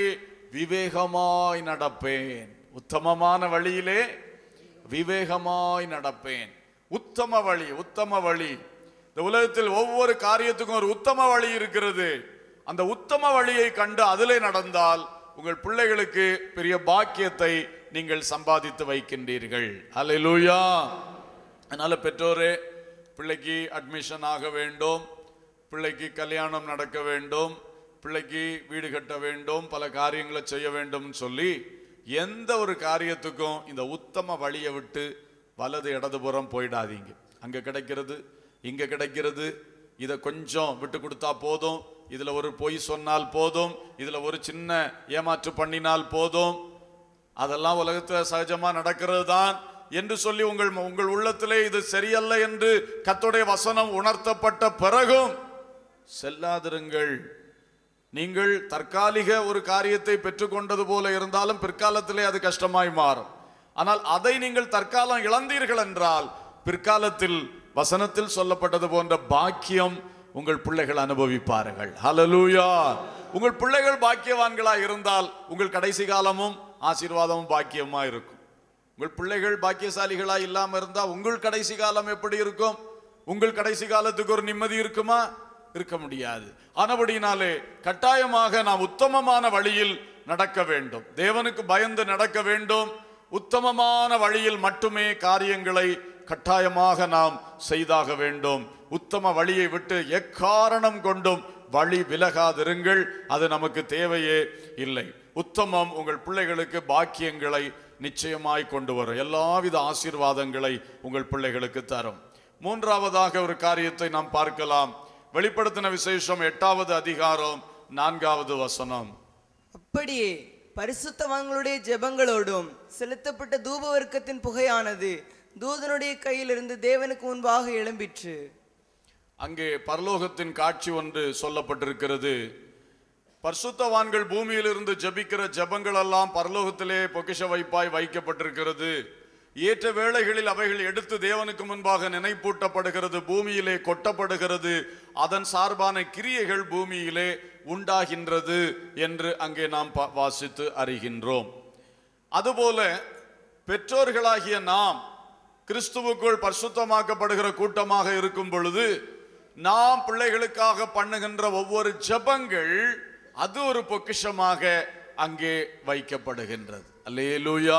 விவேகமாய் நடப்பேன் உத்தமமான வழியிலே விவேகமாய் நடப்பேன் உத்தம வழி உத்தம வழி இந்த உலகத்தில் ஒவ்வொரு காரியத்துக்கும் ஒரு உத்தம வழி இருக்கிறது அந்த உத்தம வழியை கண்டு அதிலே நடந்தால் உங்கள் பிள்ளைகளுக்கு பெரிய பாக்கியத்தை நீங்கள் சம்பாதித்து வைக்கின்றீர்கள் அல்லேலூயா அதனால பெற்றோரே பிள்ளைக்கு அட்மிஷன் ஆக வேண்டும் பிள்ளைக்கு கல்யாணம் நடக்க வேண்டும் பிள்ளைக்கு வீடு கட்ட வேண்டும் பல காரியங்களை செய்ய வேண்டும்னு சொல்லி எந்த ஒரு காரியத்துக்கும் இந்த உத்தம வழியை விட்டு வலது இடதுபுறம் போயிடாதீங்க அங்க கிடைக்கிறது இங்க கிடைக்கிறது இதை கொஞ்சம் விட்டு கொடுத்தா போதும் இதுல ஒரு பொய் சொன்னால் போதும் இதுல ஒரு சின்ன ஏமாற்று பண்ணினால் போதும் அதெல்லாம் உலகத்துல சகஜமா நடக்கிறது தான் என்று சொல்லி உங்கள் உங்கள் உள்ளத்திலே இது சரியல்ல என்று கர்த்தருடைய வசனம் உணர்த்தப்பட்ட பிறகும் செல்லாதிருங்கள் நீங்கள் தற்காலிக ஒரு காரியத்தை பெற்றுக்கொண்டது போல இருந்தாலும் பிற்காலத்திலே அது கஷ்டமாய் மாறும் ஆனால் அதை நீங்கள் தற்காலம் இழந்தீர்கள் என்றால் பிற்காலத்தில் வசனத்தில் சொல்லப்பட்டது போன்ற பாக்கியம் உங்கள் பிள்ளைகள் அனுபவிப்பார்கள் ஹalleluya உங்கள் பிள்ளைகள் பாக்கியவான்களாய் இருந்தால் உங்கள் கடைசி காலமும் ஆசீர்வாதமும் பாக்கியமா இருக்கும் உங்கள் பிள்ளைகள் பாக்கியசாலிகளா இல்லாம இருந்தா உங்கள் கடைசி காலம் எப்படி இருக்கும் உங்கள் கடைசி காலத்துக்கு ஒரு நிம்மதி இருக்குமா இருக்க முடியாது ஆனபடினாலே கட்டாயமாக நாம் உத்தமமான வழியில் நடக்க வேண்டும் தேவனுக்கு பயந்து நடக்க வேண்டும் உத்தமமான வழியில் மட்டுமே காரியங்களை கட்டாயமாக நாம் செய்தாக வேண்டும் உத்தம வழியை விட்டு எக்காரணம் கொண்டும் வழி விலகாதிருங்கள் அது நமக்கு தேவையே இல்லை உத்தமம் உங்கள் பிள்ளைகளுக்கு பாக்கியங்களை நிச்சயமாய் கொண்டு வரும் எல்லாவித ஆசீர்வாதங்களை உங்கள் பிள்ளைகளுக்கு தரும் மூன்றாவதாக ஒரு காரியத்தை நாம் பார்க்கலாம் வெளிப்படுத்தின விசேஷம் எட்டாவது அதிகாரம் நான்காவது வசனம் அப்படியே பரிசுத்தவான்களுடைய ஜெபங்களோடும் செலுத்தப்பட்ட தூப வர்க்கத்தின் புகையானது தூதனுடைய கையிலிருந்து தேவனுக்கு முன்பாக எழும்பிற்று அங்கே பரலோகத்தின் காட்சி ஒன்று சொல்லப்பட்டிருக்கிறது பரிசுத்தவான்கள் பூமியிலிருந்து ஜெபிக்கிற ஜெபங்கள் எல்லாம் பரலோகத்திலே பொக்கிஷ வைப்பாய் வைக்கப்பட்டிருக்கிறது ஏற்ற வேளைகளில் அவைகள் எடுத்து தேவனுக்கு முன்பாக நினைப்பூட்டப்படுகிறது பூமியிலே கொட்டப்படுகிறது அதன் சார்பான கிரியைகள் பூமியிலே உண்டாகின்றது என்று அங்கே நாம் பா- வாசித்து அறிகின்றோம் அதுபோல பெற்றோர்களாகிய நாம் கிறிஸ்துவுக்குள் பரிசுத்தமாக்கப்படுகிற கூட்டமாக இருக்கும் பொழுது நாம் பிள்ளைகளுக்காக பண்ணுகின்ற ஒவ்வொரு ஜெபங்கள் அது ஒரு பொக்கிஷமாக அங்கே வைக்கப்படுகின்றது அல்லேலூயா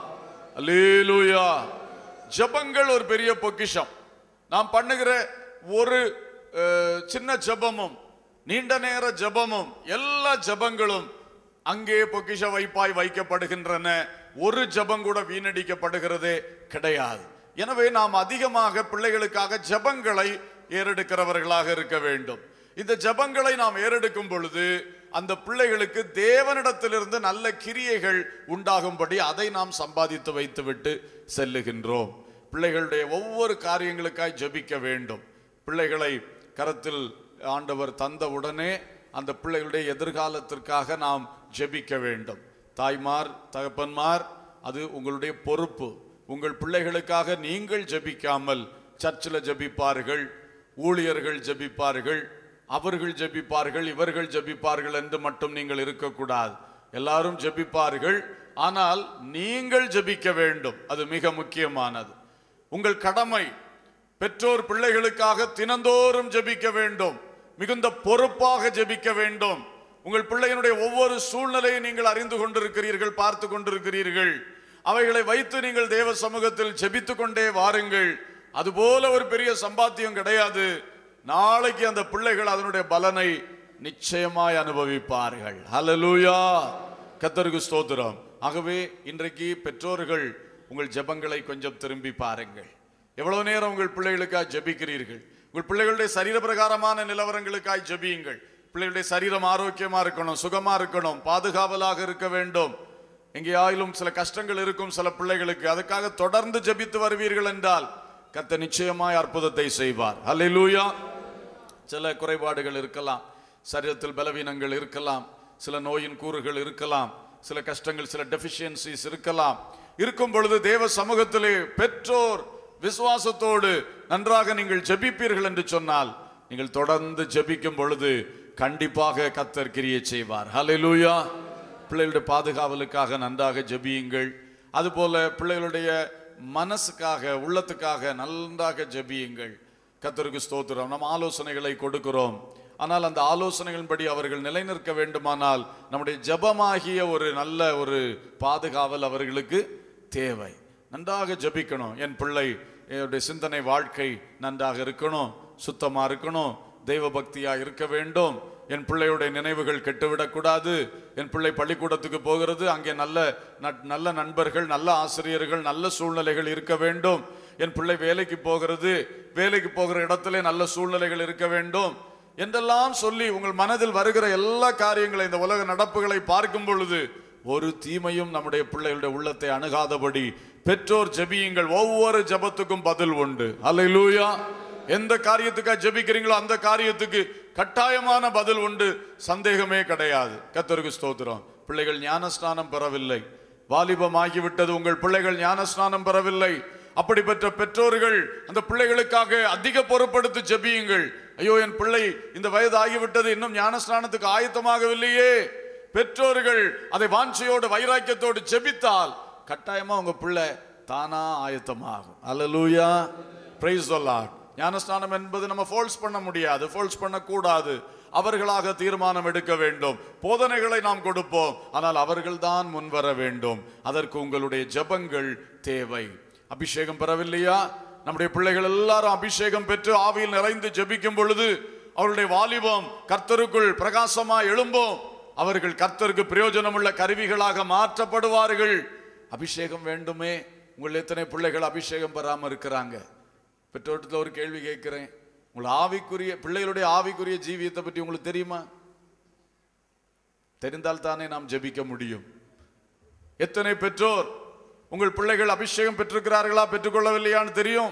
அல்லேலூயா ஜெபங்கள் ஒரு பெரிய பொக்கிஷம் நாம் பண்ணுகிற ஒரு அஹ், சின்ன ஜெபமும் நீண்ட நேர ஜெபமும் எல்லா ஜெபங்களும் அங்கே பொக்கிஷ வைப்பாய் வைக்கப்படுகின்றன ஒரு ஜெபம் கூட வீணடிக்கப்படுகிறதே கிடையாது எனவே நாம் அதிகமாக பிள்ளைகளுக்காக ஜெபங்களை ஏறெடுக்கிறவர்களாக இருக்க வேண்டும் இந்த ஜெபங்களை நாம் ஏறெடுக்கும் பொழுது அந்த பிள்ளைகளுக்கு தேவனிடத்திலிருந்து நல்ல கிரியைகள் உண்டாகும்படி அதை நாம் சம்பாதித்து வைத்துவிட்டு செல்லுகின்றோம் பிள்ளைகளுடைய ஒவ்வொரு காரியங்களுக்காய் ஜெபிக்க வேண்டும் பிள்ளைகளை கரத்தில் ஆண்டவர் தந்த உடனே அந்த பிள்ளைகளுடைய எதிர்காலத்திற்காக நாம் ஜெபிக்க வேண்டும் தாய்மார் தகப்பன்மார் அது உங்களுடைய பொறுப்பு உங்கள் பிள்ளைகளுக்காக நீங்கள் ஜெபிக்காமல் சர்ச்சில் ஜெபிப்பார்கள் ஊழியர்கள் ஜெபிப்பார்கள் அவர்கள் ஜெபிப்பார்கள் இவர்கள் ஜெபிப்பார்கள் என்று மட்டும் நீங்கள் இருக்கக்கூடாது எல்லாரும் ஜெபிப்பார்கள் ஆனால் நீங்கள் ஜெபிக்க வேண்டும் அது மிக முக்கியமானது உங்கள் கடமை பெற்றோர் பிள்ளைகளுக்காக தினந்தோறும் ஜெபிக்க வேண்டும் மிகுந்த பொறுப்பாக ஜெபிக்க வேண்டும் உங்கள் பிள்ளையினுடைய ஒவ்வொரு சூழ்நிலையை நீங்கள் அறிந்து கொண்டிருக்கிறீர்கள் பார்த்து கொண்டிருக்கிறீர்கள் அவைகளை வைத்து நீங்கள் தேவ சமூகத்தில் ஜெபித்து கொண்டே வாருங்கள் அதுபோல ஒரு பெரிய சம்பாத்தியம் கிடையாது நாளைக்கு அந்த பிள்ளைகள் அதனுடைய பலனை நிச்சயமாய் அனுபவிப்பார்கள் ஹalleluya கத்தருக்கு ஸ்தோத்திரம் ஆகவே இன்றைக்கு பெற்றோர்கள் உங்கள் ஜெபங்களை கொஞ்சம் திரும்பி பாருங்கள் எவ்வளவு நேரம் உங்கள் பிள்ளைகளுக்காக ஜெபிக்கிறீர்கள் உங்கள் பிள்ளைகளுடைய சரீர பிரகாரமான நிலவரங்களுக்காய் ஜெபியுங்கள் பிள்ளைகளுடைய சரீரம் ஆரோக்கியமா இருக்கணும் சுகமா இருக்கணும் பாதுகாவலாக இருக்க வேண்டும் எங்கேயாயிலும் சில கஷ்டங்கள் இருக்கும் சில பிள்ளைகளுக்கு அதுக்காக தொடர்ந்து ஜெபித்து வருவீர்கள் என்றால் கர்த்தர் நிச்சயமாய் அற்புதத்தை செய்வார் அல்லேலூயா சில குறைபாடுகள் இருக்கலாம் சரீரத்தில் பலவீனங்கள் இருக்கலாம் சில நோயின் கூறுகள் இருக்கலாம் சில கஷ்டங்கள் சில டெபிஷியன்சிஸ் இருக்கலாம் இருக்கும் பொழுது தேவ சமூகத்திலே பெற்றோர் விசுவாசத்தோடு நன்றாக நீங்கள் ஜெபிப்பீர்கள் என்று சொன்னால் நீங்கள் தொடர்ந்து ஜெபிக்கும் பொழுது கண்டிப்பாக கத்தர் கிரியை செய்வார் ஹalleluya பிள்ளைகளுடைய பாதுகாவலுக்காக நன்றாக ஜெபியுங்கள் அதுபோல பிள்ளைகளுடைய மனசுக்காக உள்ளத்துக்காக நன்றாக ஜெபியுங்கள் கத்தருக்கு ஸ்தோத்திரம் நம் ஆலோசனைகளை கொடுக்கிறோம் ஆனால் அந்த ஆலோசனைகளின்படி அவர்கள் நிலைநிற்க வேண்டுமானால் நம்முடைய ஜெபமாகிய ஒரு நல்ல ஒரு பாதுகாவல் அவர்களுக்கு தேவை நன்றாக ஜெபிக்கணும் என் பிள்ளை என்னுடைய சிந்தனை வாழ்க்கை நன்றாக இருக்கணும் சுத்தமா இருக்கணும் தெய்வ பக்தியா இருக்க வேண்டும் என் பிள்ளையுடைய நினைவுகள் கெட்டுவிடக்கூடாது என் பிள்ளை பள்ளிக்கூடத்துக்கு போகிறது அங்கே நல்ல நட்- நல்ல நண்பர்கள் நல்ல ஆசிரியர்கள் நல்ல சூழ்நிலைகள் இருக்க வேண்டும் என் பிள்ளை வேலைக்கு போகிறது வேலைக்கு போகிற இடத்திலே நல்ல சூழ்நிலைகள் இருக்க வேண்டும் என்றெல்லாம் சொல்லி உங்கள் மனதில் வருகிற எல்லா காரியங்களை இந்த உலக நடப்புகளை பார்க்கும் பொழுது ஒரு தீமையும் நம்முடைய பிள்ளைகளுடைய உள்ளத்தை அணுகாதபடி பெற்றோர் ஜெபியுங்கள் ஒவ்வொரு ஜெபத்துக்கும் பதில் உண்டு அல்லேலூயா எந்த காரியத்துக்காக ஜெபிக்கிறீங்களோ அந்த காரியத்துக்கு கட்டாயமான பதில் உண்டு சந்தேகமே கிடையாது கத்தருக்கு ஸ்தோத்திரம் பிள்ளைகள் ஞானஸ்நானம் பெறவில்லை வாலிபமாகிவிட்டது உங்கள் பிள்ளைகள் ஞானஸ்நானம் பெறவில்லை அப்படிப்பட்ட பெற்றோர்கள் அந்த பிள்ளைகளுக்காக அதிக பொறுப்படுத்தி ஜெபியுங்கள் ஐயோ என் பிள்ளை இந்த வயது ஆகிவிட்டது இன்னும் ஞானஸ்நானத்துக்கு ஆயத்தமாகவில்லையே பெற்றோர்கள் அதை வாஞ்சையோடு வைராக்கியத்தோடு ஜெபித்தால் கட்டாயமா உங்க பிள்ளை தானா ஆயத்தமாகும் அல்லேலூயா பிரைஸ் சொல்லாட் ஞானஸ்நானம் என்பது நம்ம ஃபோல்ஸ் பண்ண முடியாது ஃபோல்ஸ் பண்ணக்கூடாது அவர்களாக தீர்மானம் எடுக்க வேண்டும் போதனைகளை நாம் கொடுப்போம் ஆனால் அவர்கள்தான் முன்வர வேண்டும் அதற்கு உங்களுடைய ஜெபங்கள் தேவை அபிஷேகம் பெறவில்லையா நம்முடைய பிள்ளைகள் எல்லாரும் அபிஷேகம் பெற்று ஆவியில் நிறைந்து ஜெபிக்கும் பொழுது அவருடைய வாலிபம் கர்த்தருக்குள் பிரகாசமா எழும்போம் அவர்கள் கர்த்தருக்கு பிரயோஜனமுள்ள கருவிகளாக மாற்றப்படுவார்கள் அபிஷேகம் வேண்டுமே உங்கள் எத்தனை பிள்ளைகள் அபிஷேகம் பெறாம இருக்கிறாங்க பெற்றோட்டத்தில் ஒரு கேள்வி கேட்கிறேன் உங்கள் ஆவிக்குரிய பிள்ளைகளுடைய ஆவிக்குரிய ஜீவியத்தை பற்றி உங்களுக்கு தெரியுமா தெரிந்தால் தானே நாம் ஜெபிக்க முடியும் எத்தனை பெற்றோர் உங்கள் பிள்ளைகள் அபிஷேகம் பெற்றிருக்கிறார்களா பெற்றுக்கொள்ளவில்லையான்னு தெரியும்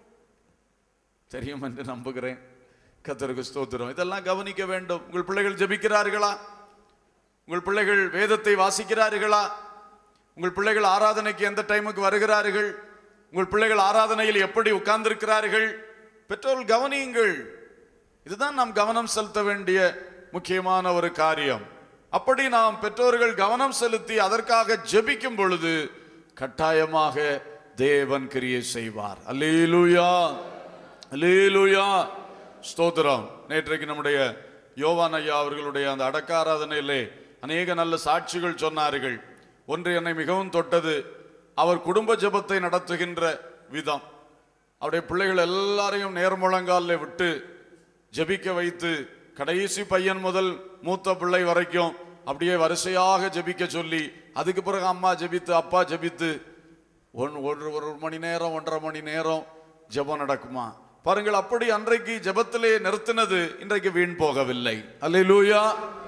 தெரியும் என்று நம்புகிறேன் கத்தருக்கு ஸ்தோத்திரம் இதெல்லாம் கவனிக்க வேண்டும் உங்கள் பிள்ளைகள் ஜெபிக்கிறார்களா உங்கள் பிள்ளைகள் வேதத்தை வாசிக்கிறார்களா உங்கள் பிள்ளைகள் ஆராதனைக்கு எந்த டைமுக்கு வருகிறார்கள் உங்கள் பிள்ளைகள் ஆராதனையில் எப்படி உட்கார்ந்திருக்கிறார்கள் பெற்றோர்கள் கவனியுங்கள் இதுதான் நாம் கவனம் செலுத்த வேண்டிய முக்கியமான ஒரு காரியம் அப்படி நாம் பெற்றோர்கள் கவனம் செலுத்தி அதற்காக ஜெபிக்கும் பொழுது கட்டாயமாக தேவன் கிரியை செய்வார் அல்லேலூயா அல்லேலூயா ஸ்தோத்திரம் நேற்றைக்கு நம்முடைய யோவான் ஐயா அவர்களுடைய அந்த அடக்க ஆராதனையிலே அநேக நல்ல சாட்சிகள் சொன்னார்கள் ஒன்று என்னை மிகவும் தொட்டது அவர் குடும்ப ஜெபத்தை நடத்துகின்ற விதம் அவருடைய பிள்ளைகள் எல்லாரையும் நேர்முழங்காலில் விட்டு ஜெபிக்க வைத்து கடைசி பையன் முதல் மூத்த பிள்ளை வரைக்கும் அப்படியே வரிசையாக ஜெபிக்க சொல்லி அதுக்கு பிறகு அம்மா ஜெபித்து அப்பா ஜெபித்து ஒன் ஒரு ஒரு மணி நேரம் ஒன்றரை மணி நேரம் ஜெபம் நடக்குமா பாருங்கள் அப்படி அன்றைக்கு ஜெபத்திலே நிறுத்தினது இன்றைக்கு வீண் போகவில்லை அல்லேலூயா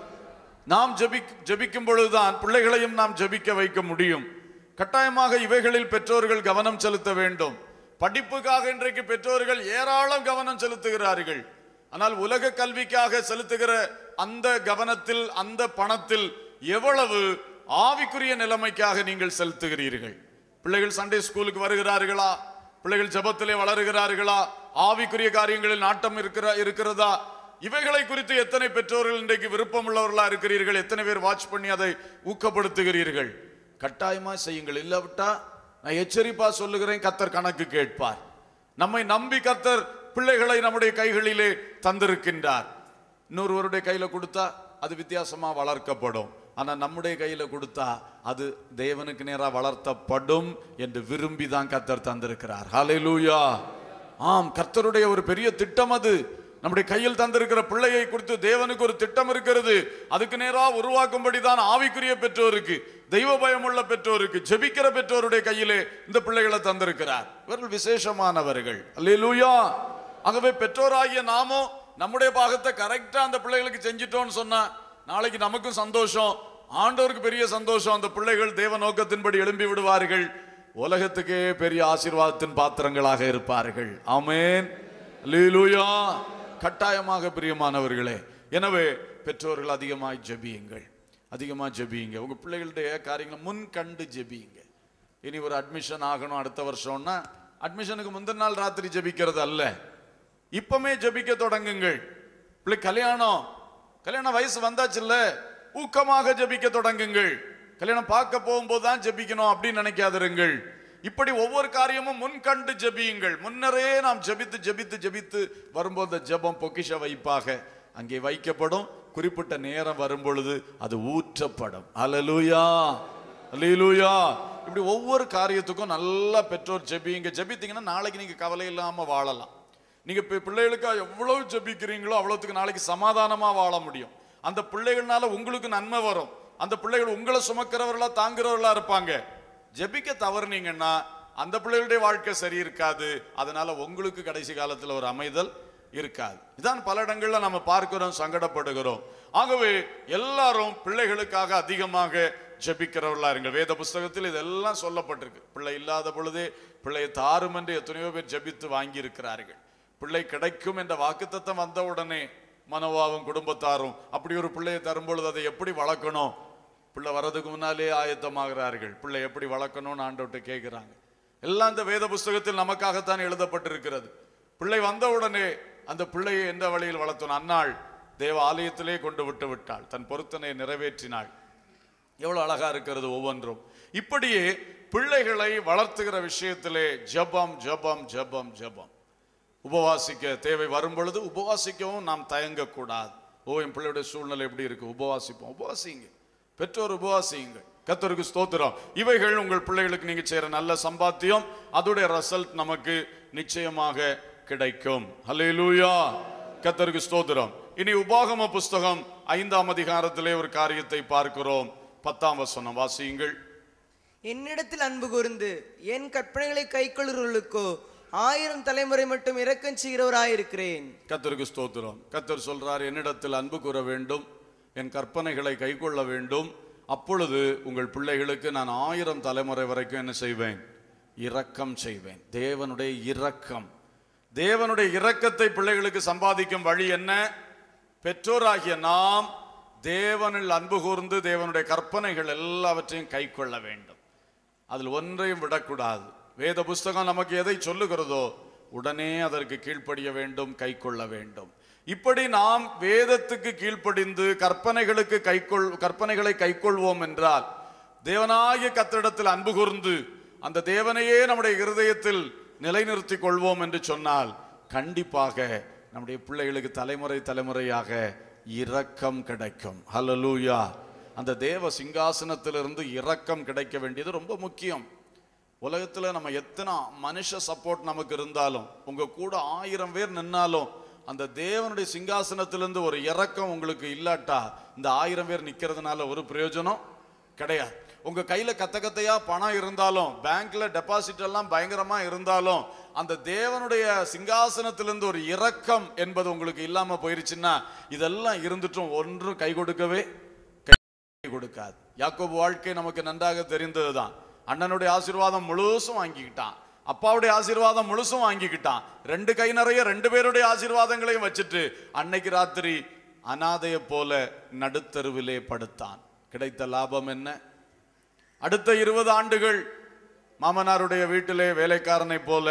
நாம் ஜெபி ஜெபிக்கும் பொழுதுதான் பிள்ளைகளையும் நாம் ஜெபிக்க வைக்க முடியும் கட்டாயமாக இவைகளில் பெற்றோர்கள் கவனம் செலுத்த வேண்டும் படிப்புக்காக இன்றைக்கு பெற்றோர்கள் ஏராளம் கவனம் செலுத்துகிறார்கள் ஆனால் உலக கல்விக்காக செலுத்துகிற அந்த கவனத்தில் அந்த பணத்தில் எவ்வளவு ஆவிக்குரிய நிலைமைக்காக நீங்கள் செலுத்துகிறீர்கள் பிள்ளைகள் சண்டே ஸ்கூலுக்கு வருகிறார்களா பிள்ளைகள் ஜெபத்திலே வளருகிறார்களா ஆவிக்குரிய காரியங்களில் நாட்டம் இருக்கிற இருக்கிறதா இவைகளை குறித்து எத்தனை பெற்றோர்கள் இன்றைக்கு விருப்பம் உள்ளவர்களா இருக்கிறீர்கள் எத்தனை பேர் வாட்ச் பண்ணி அதை ஊக்கப்படுத்துகிறீர்கள் கட்டாயமா செய்யுங்கள் இல்லாவிட்டா நான் எச்சரிப்பா சொல்லுகிறேன் கத்தர் கணக்கு கேட்பார் நம்மை நம்பி கத்தர் பிள்ளைகளை நம்முடைய கைகளிலே தந்திருக்கின்றார் இன்னொருவருடைய கையில கொடுத்தா அது வித்தியாசமா வளர்க்கப்படும் ஆனா நம்முடைய கையில கொடுத்தா அது தேவனுக்கு நேரா வளர்த்தப்படும் என்று விரும்பி தான் கத்தர் தந்திருக்கிறார் ஹalleluya ஆம் கர்த்தருடைய ஒரு பெரிய திட்டம் அது நம்முடைய கையில் தந்திருக்கிற பிள்ளையை குறித்து தேவனுக்கு ஒரு திட்டம் இருக்கிறது அதுக்கு நேரா உருவாக்கும்படி தான் ஆவிக்குரிய பெற்றோருக்கு தெய்வ பயமுள்ள பெற்றோருக்கு ஜெபிக்கிற பெற்றோருடைய கையிலே இந்த பிள்ளைகளை தந்திருக்கிறார் இவர்கள் விசேஷமானவர்கள் அல்லேலூயா ஆகவே பெற்றோராகிய நாமோ நம்முடைய பாகத்தை கரெக்டா அந்த பிள்ளைகளுக்கு செஞ்சிட்டோம்னு சொன்னா நாளைக்கு நமக்கும் சந்தோஷம் ஆண்டவருக்கு பெரிய சந்தோஷம் அந்த பிள்ளைகள் தேவ நோக்கத்தின்படி எழும்பி விடுவார்கள் உலகத்துக்கே பெரிய ஆசீர்வாதத்தின் பாத்திரங்களாக இருப்பார்கள் ஆமென் அல்லேலூயா கட்டாயமாக பிரியமானவர்களே எனவே பெற்றோர்கள் அதிகமாய் ஜெபியுங்கள் அதிகமாக ஜெபியுங்க உங்க பிள்ளைகளுடைய காரியங்களை முன் கண்டு ஜெபியுங்க இனி ஒரு அட்மிஷன் ஆகணும் அடுத்த வருஷம்னா அட்மிஷனுக்கு முந்தின நாள் ராத்திரி ஜெபிக்கிறது அல்ல இப்பமே ஜெபிக்க தொடங்குங்கள் பிள்ளை கல்யாணம் கல்யாண வயசு வந்தாச்சுல்ல ஊக்கமாக ஜெபிக்க தொடங்குங்கள் கல்யாணம் பார்க்க போகும்போது தான் ஜெபிக்கணும் அப்படின்னு நினைக்காதிருங்கள் இப்படி ஒவ்வொரு காரியமும் முன் கண்டு ஜெபியுங்கள் முன்னரே நாம் ஜெபித்து ஜெபித்து ஜெபித்து வரும்போது அந்த ஜெபம் பொக்கிஷ வைப்பாக அங்கே வைக்கப்படும் குறிப்பிட்ட நேரம் வரும் பொழுது அது ஊற்றப்படும் அலலூயா அல்லேலூயா இப்படி ஒவ்வொரு காரியத்துக்கும் நல்லா பெற்றோர் ஜெபிங்க ஜெபித்தீங்கன்னா நாளைக்கு நீங்க கவலை இல்லாம வாழலாம் நீங்க பி- பிள்ளைகளுக்காக எவ்வளவு ஜெபிக்கிறீங்களோ அவ்வளவுக்கு நாளைக்கு சமாதானமா வாழ முடியும் அந்த பிள்ளைகள்னால உங்களுக்கு நன்மை வரும் அந்த பிள்ளைகள் உங்களை சுமக்கிறவர்களா தாங்குறவர்களா இருப்பாங்க ஜெபிக்க தவறுனீங்கன்னா அந்த பிள்ளைகளுடைய வாழ்க்கை சரி இருக்காது அதனால உங்களுக்கு கடைசி காலத்துல ஒரு அமைதல் இருக்காது இதான் பல இடங்கள்ல நம்ம பார்க்கிறோம் சங்கடப்படுகிறோம் ஆகவே எல்லாரும் பிள்ளைகளுக்காக அதிகமாக ஜெபிக்கிறவர்களா இருங்க வேத புஸ்தகத்தில் இதெல்லாம் சொல்லப்பட்டிருக்கு பிள்ளை இல்லாத பொழுதே பிள்ளையை தாரும் என்று எத்தனையோ பேர் ஜெபித்து வாங்கி இருக்கிறார்கள் பிள்ளை கிடைக்கும் என்ற வாக்குத்தத்தம் வந்த உடனே மனோவாவும் குடும்பத்தாரும் அப்படி ஒரு பிள்ளையை தரும் பொழுது அதை எப்படி வளர்க்கணும் பிள்ளை வர்றதுக்கு முன்னாலே ஆயத்தமாகிறார்கள் பிள்ளை எப்படி வளர்க்கணும்னு ஆண்டவர்கிட்ட கேட்கிறாங்க எல்லாம் இந்த வேத புஸ்தகத்தில் நமக்காகத்தான் எழுதப்பட்டிருக்கிறது பிள்ளை வந்த உடனே அந்த பிள்ளையை எந்த வழியில் வளர்த்தணும் அன்னாள் தேவ ஆலயத்திலே கொண்டு விட்டு விட்டாள் தன் பொருத்தனை நிறைவேற்றினாள் எவ்வளவு அழகா இருக்கிறது ஒவ்வொன்றும் இப்படியே பிள்ளைகளை வளர்த்துகிற விஷயத்திலே ஜெபம் ஜெபம் ஜெபம் ஜெபம் உபவாசிக்க தேவை வரும் பொழுது உபவாசிக்கவும் நாம் தயங்கக்கூடாது ஓ என் பிள்ளையுடைய சூழ்நிலை எப்படி இருக்கு உபவாசிப்போம் உபவாசிங்க பெற்றோர் உபவாசியுங்கள் கத்தருக்கு ஸ்தோத்திரம் இவைகள் உங்கள் பிள்ளைகளுக்கு நீங்க செய்யற நல்ல சம்பாத்தியம் அதோடைய ரிசல்ட் நமக்கு நிச்சயமாக கிடைக்கும் ஹalleluya கத்தருக்கு ஸ்தோத்திரம் இனி உபாகம புஸ்தகம் ஐந்தாம் அதிகாரத்திலே ஒரு காரியத்தை பார்க்கிறோம் பத்தாம் வசனம் வாசியுங்கள் என்னிடத்தில் அன்பு கூர்ந்து என் கற்பனைகளை கைக்கொள்ளுகளுக்கோ ஆயிரம் தலைமுறை மட்டும் இரக்கம் செய்கிறவராயிருக்கிறேன் கத்தருக்கு ஸ்தோத்திரம் கத்தர் சொல்றார் என்னிடத்தில் அன்பு கூற வேண்டும் என் கற்பனைகளை கைக்கொள்ள வேண்டும் அப்பொழுது உங்கள் பிள்ளைகளுக்கு நான் ஆயிரம் தலைமுறை வரைக்கும் என்ன செய்வேன் இரக்கம் செய்வேன் தேவனுடைய இரக்கம் தேவனுடைய இரக்கத்தை பிள்ளைகளுக்கு சம்பாதிக்கும் வழி என்ன பெற்றோராகிய நாம் தேவனில் அன்பு கூர்ந்து தேவனுடைய கற்பனைகள் எல்லாவற்றையும் கைக்கொள்ள வேண்டும் அதில் ஒன்றையும் விடக்கூடாது வேத புஸ்தகம் நமக்கு எதை சொல்லுகிறதோ உடனே அதற்கு கீழ்ப்படிய வேண்டும் கைக்கொள்ள வேண்டும் இப்படி நாம் வேதத்துக்கு கீழ்ப்படிந்து கற்பனைகளுக்கு கைக்கொள் கற்பனைகளை கைக்கொள்வோம் என்றால் தேவனாகிய கத்திடத்தில் அன்பு கூர்ந்து அந்த தேவனையே நம்முடைய இருதயத்தில் நிலைநிறுத்திக் கொள்வோம் என்று சொன்னால் கண்டிப்பாக நம்முடைய பிள்ளைகளுக்கு தலைமுறை தலைமுறையாக இரக்கம் கிடைக்கும் ஹalleluya அந்த தேவ சிங்காசனத்திலிருந்து இரக்கம் கிடைக்க வேண்டியது ரொம்ப முக்கியம் உலகத்துல நம்ம எத்தனை மனுஷ சப்போர்ட் நமக்கு இருந்தாலும் உங்க கூட ஆயிரம் பேர் நின்னாலும் அந்த தேவனுடைய சிங்காசனத்திலிருந்து ஒரு இரக்கம் உங்களுக்கு இல்லாட்டா இந்த ஆயிரம் பேர் நிக்கிறதுனால ஒரு பிரயோஜனம் கிடையாது உங்க கையில கத்த கத்தையா பணம் இருந்தாலும் பேங்க்ல டெபாசிட் எல்லாம் பயங்கரமா இருந்தாலும் அந்த தேவனுடைய சிங்காசனத்திலிருந்து ஒரு இரக்கம் என்பது உங்களுக்கு இல்லாம போயிருச்சுன்னா இதெல்லாம் இருந்துட்டும் ஒன்றும் கை கொடுக்கவே கை கொடுக்காது யாக்கோபு வாழ்க்கை நமக்கு நன்றாக தெரிந்ததுதான் அண்ணனுடைய ஆசீர்வாதம் முழுசும் வாங்கிக்கிட்டான் அப்பாவுடைய ஆசீர்வாதம் முழுசும் வாங்கிக்கிட்டான் ரெண்டு கை நிறைய ரெண்டு பேருடைய ஆசீர்வாதங்களையும் வச்சுட்டு அன்னைக்கு ராத்திரி அனாதையை போல நடுத்தருவிலே படுத்தான் கிடைத்த லாபம் என்ன அடுத்த இருபது ஆண்டுகள் மாமனாருடைய வீட்டிலே வேலைக்காரனை போல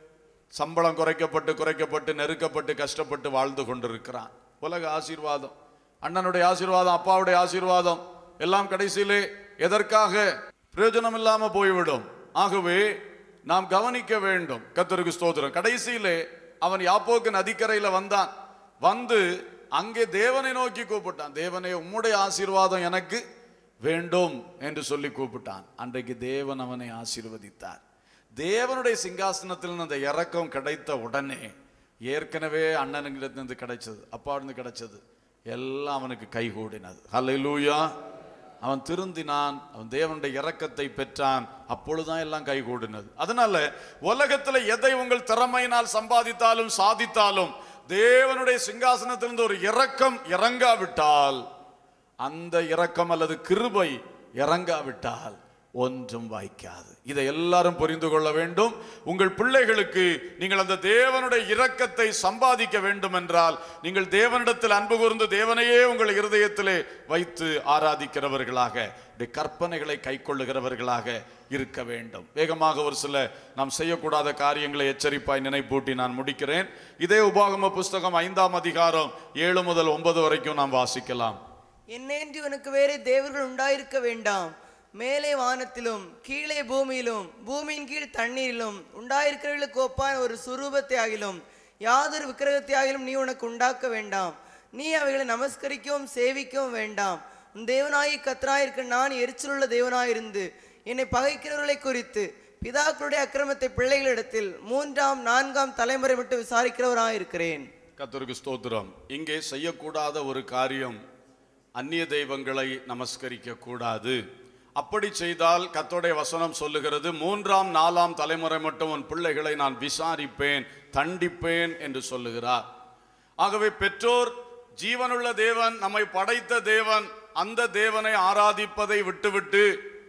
சம்பளம் குறைக்கப்பட்டு குறைக்கப்பட்டு நெருக்கப்பட்டு கஷ்டப்பட்டு வாழ்ந்து கொண்டிருக்கிறான் உலக ஆசீர்வாதம் அண்ணனுடைய ஆசீர்வாதம் அப்பாவுடைய ஆசீர்வாதம் எல்லாம் கடைசியிலே எதற்காக பிரயோஜனம் இல்லாம போய்விடும் ஆகவே நாம் கவனிக்க வேண்டும் கத்தருக்கு ஸ்தோத்திரம் கடைசியிலே அவன் யாப்போக்கு நதிக்கரையில வந்தான் வந்து அங்கே தேவனை நோக்கி கூப்பிட்டான் தேவனே உம்முடைய ஆசீர்வாதம் எனக்கு வேண்டும் என்று சொல்லி கூப்பிட்டான் அன்றைக்கு தேவன் அவனை ஆசீர்வதித்தார் தேவனுடைய சிங்காசனத்தில் அந்த இறக்கம் கிடைத்த உடனே ஏற்கனவே அண்ணனுங்கிட்ட கிடைச்சது அப்பாவிலிருந்து கிடைச்சது எல்லாம் அவனுக்கு கைகூடினது ஹalleluya அவன் திருந்தினான் அவன் தேவனுடைய இரக்கத்தை பெற்றான் அப்பொழுதுதான் எல்லாம் கைகூடினது அதனால உலகத்துல எதை உங்கள் திறமையினால் சம்பாதித்தாலும் சாதித்தாலும் தேவனுடைய சிங்காசனத்திலிருந்து ஒரு இரக்கம் இறங்காவிட்டால் அந்த இரக்கம் அல்லது கிருபை இறங்காவிட்டால் ஒன்றும் வாய்க்காது இதை எல்லாரும் புரிந்து கொள்ள வேண்டும் உங்கள் பிள்ளைகளுக்கு நீங்கள் அந்த தேவனுடைய இரக்கத்தை சம்பாதிக்க வேண்டும் என்றால் நீங்கள் தேவனிடத்தில் அன்பு கூர்ந்து தேவனையே உங்கள் இருதயத்திலே வைத்து ஆராதிக்கிறவர்களாக உடைய கற்பனைகளை கைக்கொள்ளுகிறவர்களாக இருக்க வேண்டும் வேகமாக ஒரு சில நாம் செய்யக்கூடாத காரியங்களை எச்சரிப்பாய் நினைப்பூட்டி நான் முடிக்கிறேன் இதே உபாகம புஸ்தகம் ஐந்தாம் அதிகாரம் ஏழு முதல் ஒன்பது வரைக்கும் நாம் வாசிக்கலாம் என்னேன்று உனக்கு வேறே தேவர்கள் உண்டாயிருக்க வேண்டாம் மேலே வானத்திலும் கீழே பூமியிலும் பூமியின் கீழ் தண்ணீரிலும் உண்டாயிருக்கிறவர்களுக்கு ஒப்பான ஒரு சுரூபத்தை ஆகிலும் யாதொரு விக்கிரகத்தை ஆகிலும் நீ உனக்கு உண்டாக்க வேண்டாம் நீ அவைகளை நமஸ்கரிக்கவும் சேவிக்கவும் வேண்டாம் உன் தேவனாயி கத்தராயிருக்க நான் எரிச்சலுள்ள தேவனாயிருந்து என்னை பகைக்கிறவர்களை குறித்து பிதாக்களுடைய அக்கிரமத்தை பிள்ளைகளிடத்தில் மூன்றாம் நான்காம் தலைமுறை விட்டு விசாரிக்கிறவராயிருக்கிறேன் கர்த்தருக்கு ஸ்தோத்திரம் இங்கே செய்யக்கூடாத ஒரு காரியம் அந்நிய தெய்வங்களை நமஸ்கரிக்க கூடாது அப்படி செய்தால் கர்த்தருடைய வசனம் சொல்லுகிறது மூன்றாம் நாலாம் தலைமுறை மட்டும் உன் பிள்ளைகளை நான் விசாரிப்பேன் தண்டிப்பேன் என்று சொல்லுகிறார் ஆகவே பெற்றோர் ஜீவனுள்ள தேவன் நம்மை படைத்த தேவன் அந்த தேவனை ஆராதிப்பதை விட்டுவிட்டு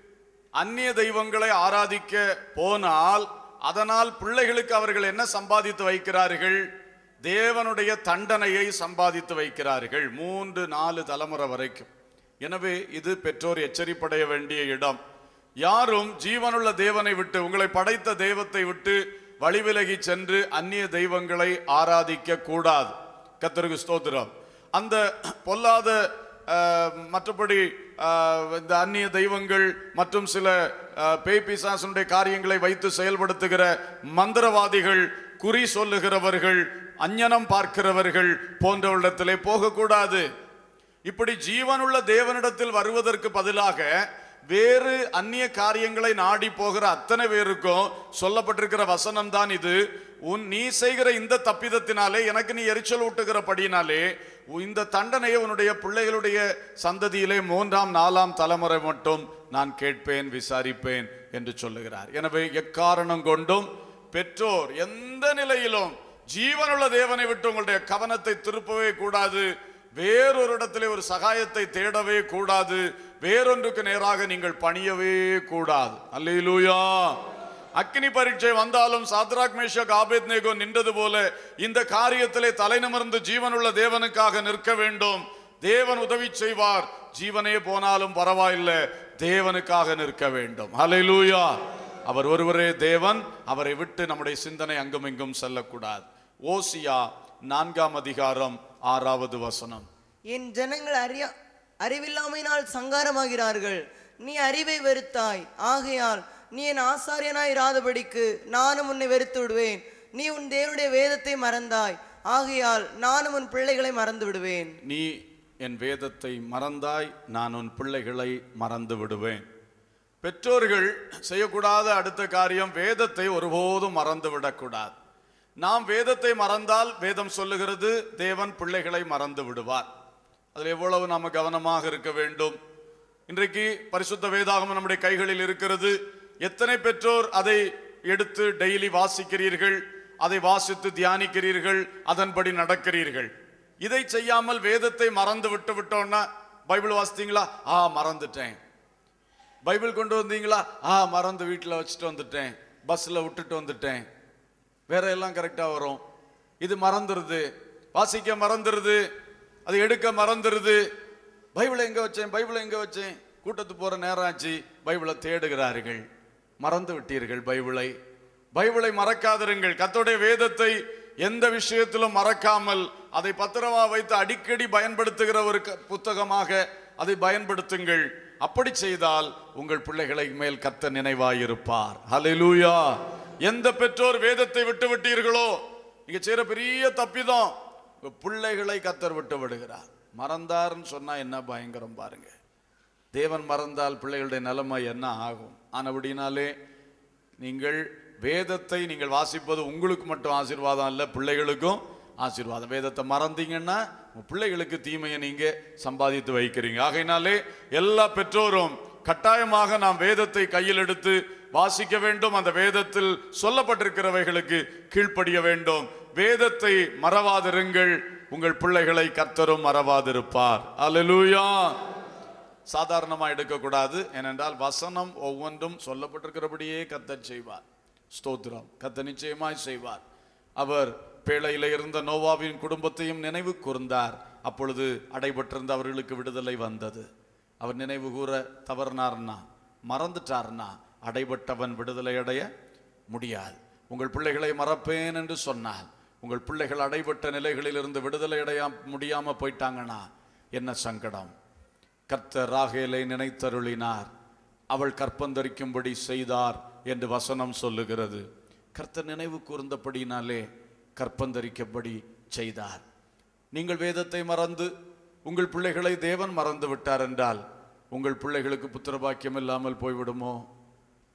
அந்நிய தெய்வங்களை ஆராதிக்க போனால் அதனால் பிள்ளைகளுக்கு அவர்கள் என்ன சம்பாதித்து வைக்கிறார்கள் தேவனுடைய தண்டனையை சம்பாதித்து வைக்கிறார்கள் மூன்று நாலு தலைமுறை வரைக்கும் எனவே இது பெற்றோர் எச்சரிப்படைய வேண்டிய இடம் யாரும் ஜீவனுள்ள தேவனை விட்டு உங்களை படைத்த தெய்வத்தை விட்டு வழிவிலகி சென்று அந்நிய தெய்வங்களை ஆராதிக்க கூடாது கத்தருக்கு ஸ்தோத்திரம் அந்த பொல்லாத அஹ், மற்றபடி அஹ், இந்த அந்நிய தெய்வங்கள் மற்றும் சில அஹ், பேய் பிசாசனுடைய காரியங்களை வைத்து செயல்படுத்துகிற மந்திரவாதிகள் குறி சொல்லுகிறவர்கள் அஞ்ஞனம் பார்க்கிறவர்கள் போன்றவரிடத்திலே போகக்கூடாது இப்படி ஜீவனுள்ள தேவனிடத்தில் வருவதற்கு பதிலாக வேறு அந்நிய காரியங்களை நாடி போகிற அத்தனை பேருக்கும் சொல்லப்பட்டிருக்கிற வசனம் தான் இது உன் நீ செய்கிற இந்த தப்பிதத்தினாலே எனக்கு நீ எரிச்சல் ஊட்டுகிறபடினாலே உ- இந்த தண்டனையை உன்னுடைய பிள்ளைகளுடைய சந்ததியிலே மூன்றாம் நாலாம் தலைமுறை மட்டும் நான் கேட்பேன் விசாரிப்பேன் என்று சொல்லுகிறார் எனவே எக்காரணம் கொண்டும் பெற்றோர் எந்த நிலையிலும் ஜீவனுள்ள தேவனை விட்டு உங்களுடைய கவனத்தை திருப்பவே கூடாது வேறொரு இடத்திலே ஒரு சகாயத்தை தேடவே கூடாது வேறொன்றுக்கு நேராக நீங்கள் பணியவே கூடாது அல்லேலூயா அக்கினி பரீட்சை வந்தாலும் சாத்ராக் மேஷக் ஆபேத்நேகோ நின்றது போல இந்த காரியத்திலே தலைநிமிர்ந்து ஜீவனுள்ள தேவனுக்காக நிற்க வேண்டும் தேவன் உதவி செய்வார் ஜீவனே போனாலும் பரவாயில்லை தேவனுக்காக நிற்க வேண்டும் அல்லேலூயா அவர் ஒருவரே தேவன் அவரை விட்டு நம்முடைய சிந்தனை அங்கும் இங்கும் செல்லக்கூடாது ஓசியா நான்காம் அதிகாரம் ஆறாவது வசனம் என் ஜனங்கள் அறிய அறிவில்லாமையினால் சங்காரமாகிறார்கள் நீ அறிவை வெறுத்தாய் ஆகையால் நீ என் ஆசாரியனாய் இராதபடிக்கு நானும் உன்னை வெறுத்து விடுவேன் நீ உன் தேவனுடைய வேதத்தை மறந்தாய் ஆகையால் நானும் உன் பிள்ளைகளை மறந்து விடுவேன் நீ என் வேதத்தை மறந்தாய் நான் உன் பிள்ளைகளை மறந்து விடுவேன் பெற்றோர்கள் செய்யக்கூடாத அடுத்த காரியம் வேதத்தை ஒருபோதும் மறந்து விடக்கூடாது நாம் வேதத்தை மறந்தால் வேதம் சொல்லுகிறது தேவன் பிள்ளைகளை மறந்து விடுவார் அதில் எவ்வளவு நாம கவனமாக இருக்க வேண்டும் இன்றைக்கு பரிசுத்த வேதாகமம் நம்முடைய கைகளில் இருக்கிறது எத்தனை பெற்றோர் அதை எடுத்து டெய்லி வாசிக்கிறீர்கள் அதை வாசித்து தியானிக்கிறீர்கள் அதன்படி நடக்கிறீர்கள் இதை செய்யாமல் வேதத்தை மறந்து விட்டு விட்டோம்னா பைபிள் வாசித்தீங்களா ஆ மறந்துட்டேன் பைபிள் கொண்டு வந்தீங்களா ஆ மறந்து வீட்டில் வச்சுட்டு வந்துட்டேன் பஸ்ஸில் விட்டுட்டு வந்துட்டேன் வேற எல்லாம் கரெக்டாக வரும் இது மறந்துருது வாசிக்க மறந்துருது அது எடுக்க மறந்துருது பைபிளை எங்க வச்சேன் பைபிளை எங்க வச்சேன் கூட்டத்துக்கு போற நேரம் ஆச்சு பைபிளை தேடுகிறார்கள் மறந்து விட்டீர்கள் பைபிளை பைபிளை மறக்காதிருங்கள் கர்த்தருடைய வேதத்தை எந்த விஷயத்திலும் மறக்காமல் அதை பத்திரமா வைத்து அடிக்கடி பயன்படுத்துகிற ஒரு க- புத்தகமாக அதை பயன்படுத்துங்கள் அப்படி செய்தால் உங்கள் பிள்ளைகளை மேல் கத்த நினைவாயிருப்பார் ஹalleluya எந்த பெற்றோர் வேதத்தை விட்டு விட்டீர்களோ நீங்க செய்யற பெரிய தப்பிதம் உங்க பிள்ளைகளை கத்தர் விட்டு விடுகிறார் மறந்தார்னு சொன்னா என்ன பயங்கரம் பாருங்க தேவன் மறந்தால் பிள்ளைகளுடைய நிலைமை என்ன ஆகும் ஆனபடினாலே நீங்கள் வேதத்தை நீங்கள் வாசிப்பது உங்களுக்கு மட்டும் ஆசீர்வாதம் அல்ல பிள்ளைகளுக்கும் ஆசீர்வாதம் வேதத்தை மறந்தீங்கன்னா உங்க பிள்ளைகளுக்கு தீமையை நீங்க சம்பாதித்து வைக்கிறீங்க ஆகையினாலே எல்லா பெற்றோரும் கட்டாயமாக நாம் வேதத்தை கையில் எடுத்து வாசிக்க வேண்டும் அந்த வேதத்தில் சொல்லப்பட்டிருக்கிறவைகளுக்கு கீழ்ப்படிய வேண்டும் வேதத்தை மறவாதிருங்கள் உங்கள் பிள்ளைகளை கர்த்தரும் மறவாதிருப்பார் அல்லேலூயா சாதாரணமா எடுக்கக்கூடாது ஏனென்றால் வசனம் ஒவ்வொன்றும் சொல்லப்பட்டிருக்கிறபடியே கத்தர் செய்வார் ஸ்தோத்திரம் கத்த நிச்சயமாய் செய்வார் அவர் பேழையில இருந்த நோவாவின் குடும்பத்தையும் நினைவு கூர்ந்தார் அப்பொழுது அடைபட்டிருந்த அவர்களுக்கு விடுதலை வந்தது அவர் நினைவு கூற தவறினார்னா மறந்துட்டார்னா அடைபட்டவன் விடுதலை அடைய முடியாது உங்கள் பிள்ளைகளை மறப்பேன் என்று சொன்னால் உங்கள் பிள்ளைகள் அடைபட்ட நிலைகளிலிருந்து விடுதலை அடைய முடியாம போயிட்டாங்கன்னா என்ன சங்கடம் கர்த்தர் ராகேலை நினைத்தருளினார் அவள் கற்பந்தரிக்கும்படி செய்தார் என்று வசனம் சொல்லுகிறது கர்த்தர் நினைவு கூர்ந்தபடினாலே கற்பந்தரிக்கபடி செய்தார் நீங்கள் வேதத்தை மறந்து உங்கள் பிள்ளைகளை தேவன் மறந்து விட்டார் என்றால் உங்கள் பிள்ளைகளுக்கு புத்திரபாக்கியம் இல்லாமல் போய்விடுமோ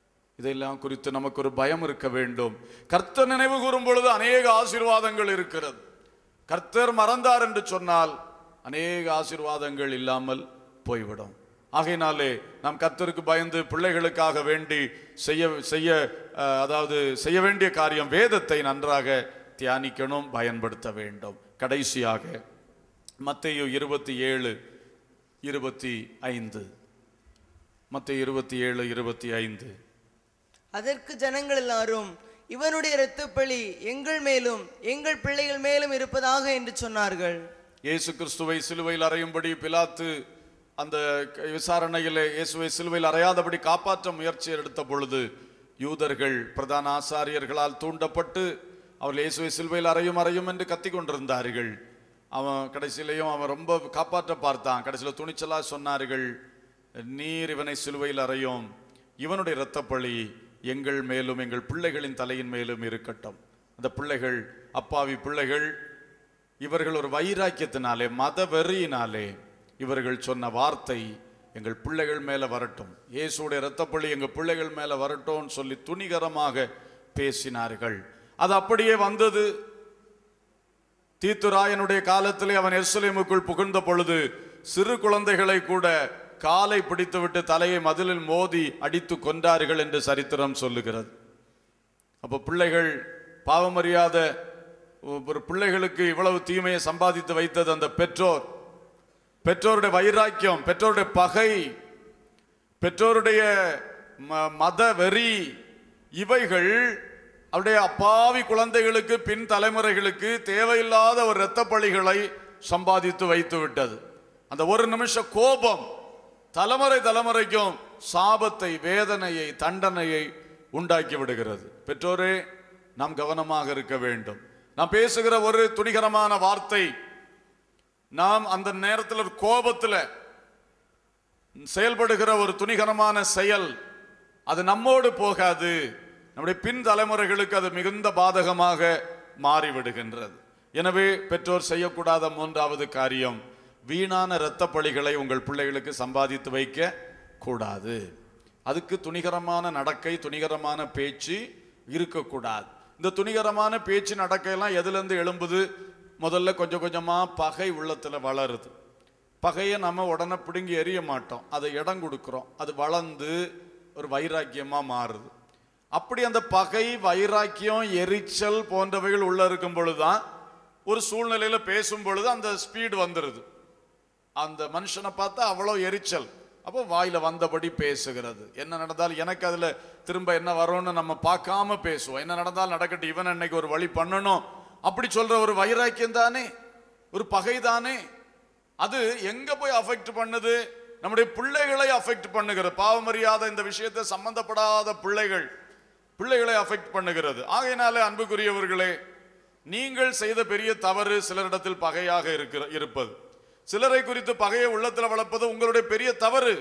இதெல்லாம் குறித்து நமக்கு ஒரு பயம் இருக்க வேண்டும் கர்த்தர் நினைவு கூறும் பொழுது அநேக ஆசீர்வாதங்கள் இருக்கிறது கர்த்தர் மறந்தார் என்று சொன்னால் அநேக ஆசீர்வாதங்கள் இல்லாமல் போய்விடும் ஆகையினாலே நாம் கர்த்தருக்கு பயந்து பிள்ளைகளுக்காக வேண்டி செய்ய செய்ய அஹ், அதாவது செய்ய வேண்டிய காரியம் வேதத்தை நன்றாக தியானிக்கணும் பயன்படுத்த வேண்டும் கடைசியாக மத்தேயு இருபத்தி ஏழு இருபத்தி ஐந்து மத்திய இருபத்தி ஏழு இருபத்தி ஐந்து அதற்கு ஜனங்கள் எல்லாரும் இவனுடைய இரத்தப்பழி எங்கள் மேலும் எங்கள் பிள்ளைகள் மேலும் இருப்பதாக என்று சொன்னார்கள் இயேசு கிறிஸ்துவை சிலுவையில் அறையும்படி பிலாத்து அந்த க- விசாரணையிலே இயேசுவை சிலுவையில் அறையாதபடி காப்பாற்ற முயற்சி எடுத்த பொழுது யூதர்கள் பிரதான ஆசாரியர்களால் தூண்டப்பட்டு அவர்கள் இயேசுவை சிலுவையில் அறையும் அறையும் என்று கத்திக் கொண்டிருந்தார்கள் அவன் கடைசியிலையும் அவன் ரொம்ப காப்பாற்ற பார்த்தான் கடைசியில் துணிச்சலா சொன்னார்கள் நீர் இவனை சிலுவையில் அறையும் இவனுடைய இரத்தப்பழி எங்கள் மேலும் எங்கள் பிள்ளைகளின் தலையின் மேலும் இருக்கட்டும் அந்த பிள்ளைகள் அப்பாவி பிள்ளைகள் இவர்கள் ஒரு வைராக்கியத்தினாலே மத வெறியினாலே இவர்கள் சொன்ன வார்த்தை எங்கள் பிள்ளைகள் மேல வரட்டும் இயேசுடைய இரத்தப்பள்ளி எங்கள் பிள்ளைகள் மேல வரட்டும்னு சொல்லி துணிகரமாக பேசினார்கள் அது அப்படியே வந்தது தீத்துராயனுடைய காலத்திலே அவன் எருசலேமுக்குள் புகுந்த பொழுது சிறு குழந்தைகளை கூட காலை பிடித்துவிட்டு தலையை மதிலில் மோதி அடித்து கொன்றார்கள் என்று சரித்திரம் சொல்லுகிறது அப்போ பிள்ளைகள் பாவமறியாத ஒரு பிள்ளைகளுக்கு இவ்வளவு தீமையை சம்பாதித்து வைத்தது அந்த பெற்றோர் பெற்றோருடைய வைராக்கியம் பெற்றோருடைய பகை பெற்றோருடைய ம- மத வெறி இவைகள் அவருடைய அப்பாவி குழந்தைகளுக்கு பின் தலைமுறைகளுக்கு தேவையில்லாத ஒரு இரத்த பழிகளை சம்பாதித்து வைத்து விட்டது அந்த ஒரு நிமிஷ கோபம் தலைமுறை தலைமுறைக்கும் சாபத்தை வேதனையை தண்டனையை உண்டாக்கி விடுகிறது பெற்றோரே நாம் கவனமாக இருக்க வேண்டும் நாம் பேசுகிற ஒரு துணிகரமான வார்த்தை நாம் அந்த நேரத்தில் ஒரு கோபத்தில் செயல்படுகிற ஒரு துணிகரமான செயல் அது நம்மோடு போகாது நம்முடைய பின் தலைமுறைகளுக்கு அது மிகுந்த பாதகமாக மாறிவிடுகின்றது எனவே பெற்றோர் செய்யக்கூடாத மூன்றாவது காரியம் வீணான இரத்த பழிகளை உங்கள் பிள்ளைகளுக்கு சம்பாதித்து வைக்க கூடாது அதுக்கு துணிகரமான நடக்கை துணிகரமான பேச்சு இருக்கக்கூடாது இந்த துணிகரமான பேச்சு நடக்கையெல்லாம் எதுலேருந்து எழும்புது முதல்ல கொஞ்சம் கொஞ்சமா பகை உள்ளத்துல வளருது பகையை நம்ம உடனே பிடுங்கி எறிய மாட்டோம் அதை இடம் கொடுக்குறோம் அது வளர்ந்து ஒரு வைராக்கியமா மாறுது அப்படி அந்த பகை வைராக்கியம் எரிச்சல் போன்றவைகள் உள்ள இருக்கும் பொழுதுதான் ஒரு சூழ்நிலையில பேசும் பொழுது அந்த ஸ்பீடு வந்துடுது அந்த மனுஷனை பார்த்தா அவ்வளோ எரிச்சல் அப்போ வாயில வந்தபடி பேசுகிறது என்ன நடந்தால் எனக்கு அதுல திரும்ப என்ன வரும்னு நம்ம பார்க்காம பேசுவோம் என்ன நடந்தால் நடக்கட்டும் இவன் இன்னைக்கு ஒரு வழி பண்ணணும் அப்படி சொல்ற ஒரு வைராக்கியம் தானே ஒரு பகை தானே அது எங்க போய் அஃபெக்ட் பண்ணுது நம்முடைய பிள்ளைகளை அஃபெக்ட் பண்ணுகிறது பாவமறியாத இந்த விஷயத்தை சம்பந்தப்படாத பிள்ளைகள் பிள்ளைகளை அஃபெக்ட் பண்ணுகிறது ஆகையினாலே அன்புக்குரியவர்களே நீங்கள் செய்த பெரிய தவறு சிலரிடத்தில் பகையாக இருக்கிற இருப்பது சிலரை குறித்து பகையை உள்ளத்தில் வளர்ப்பது உங்களுடைய பெரிய தவறு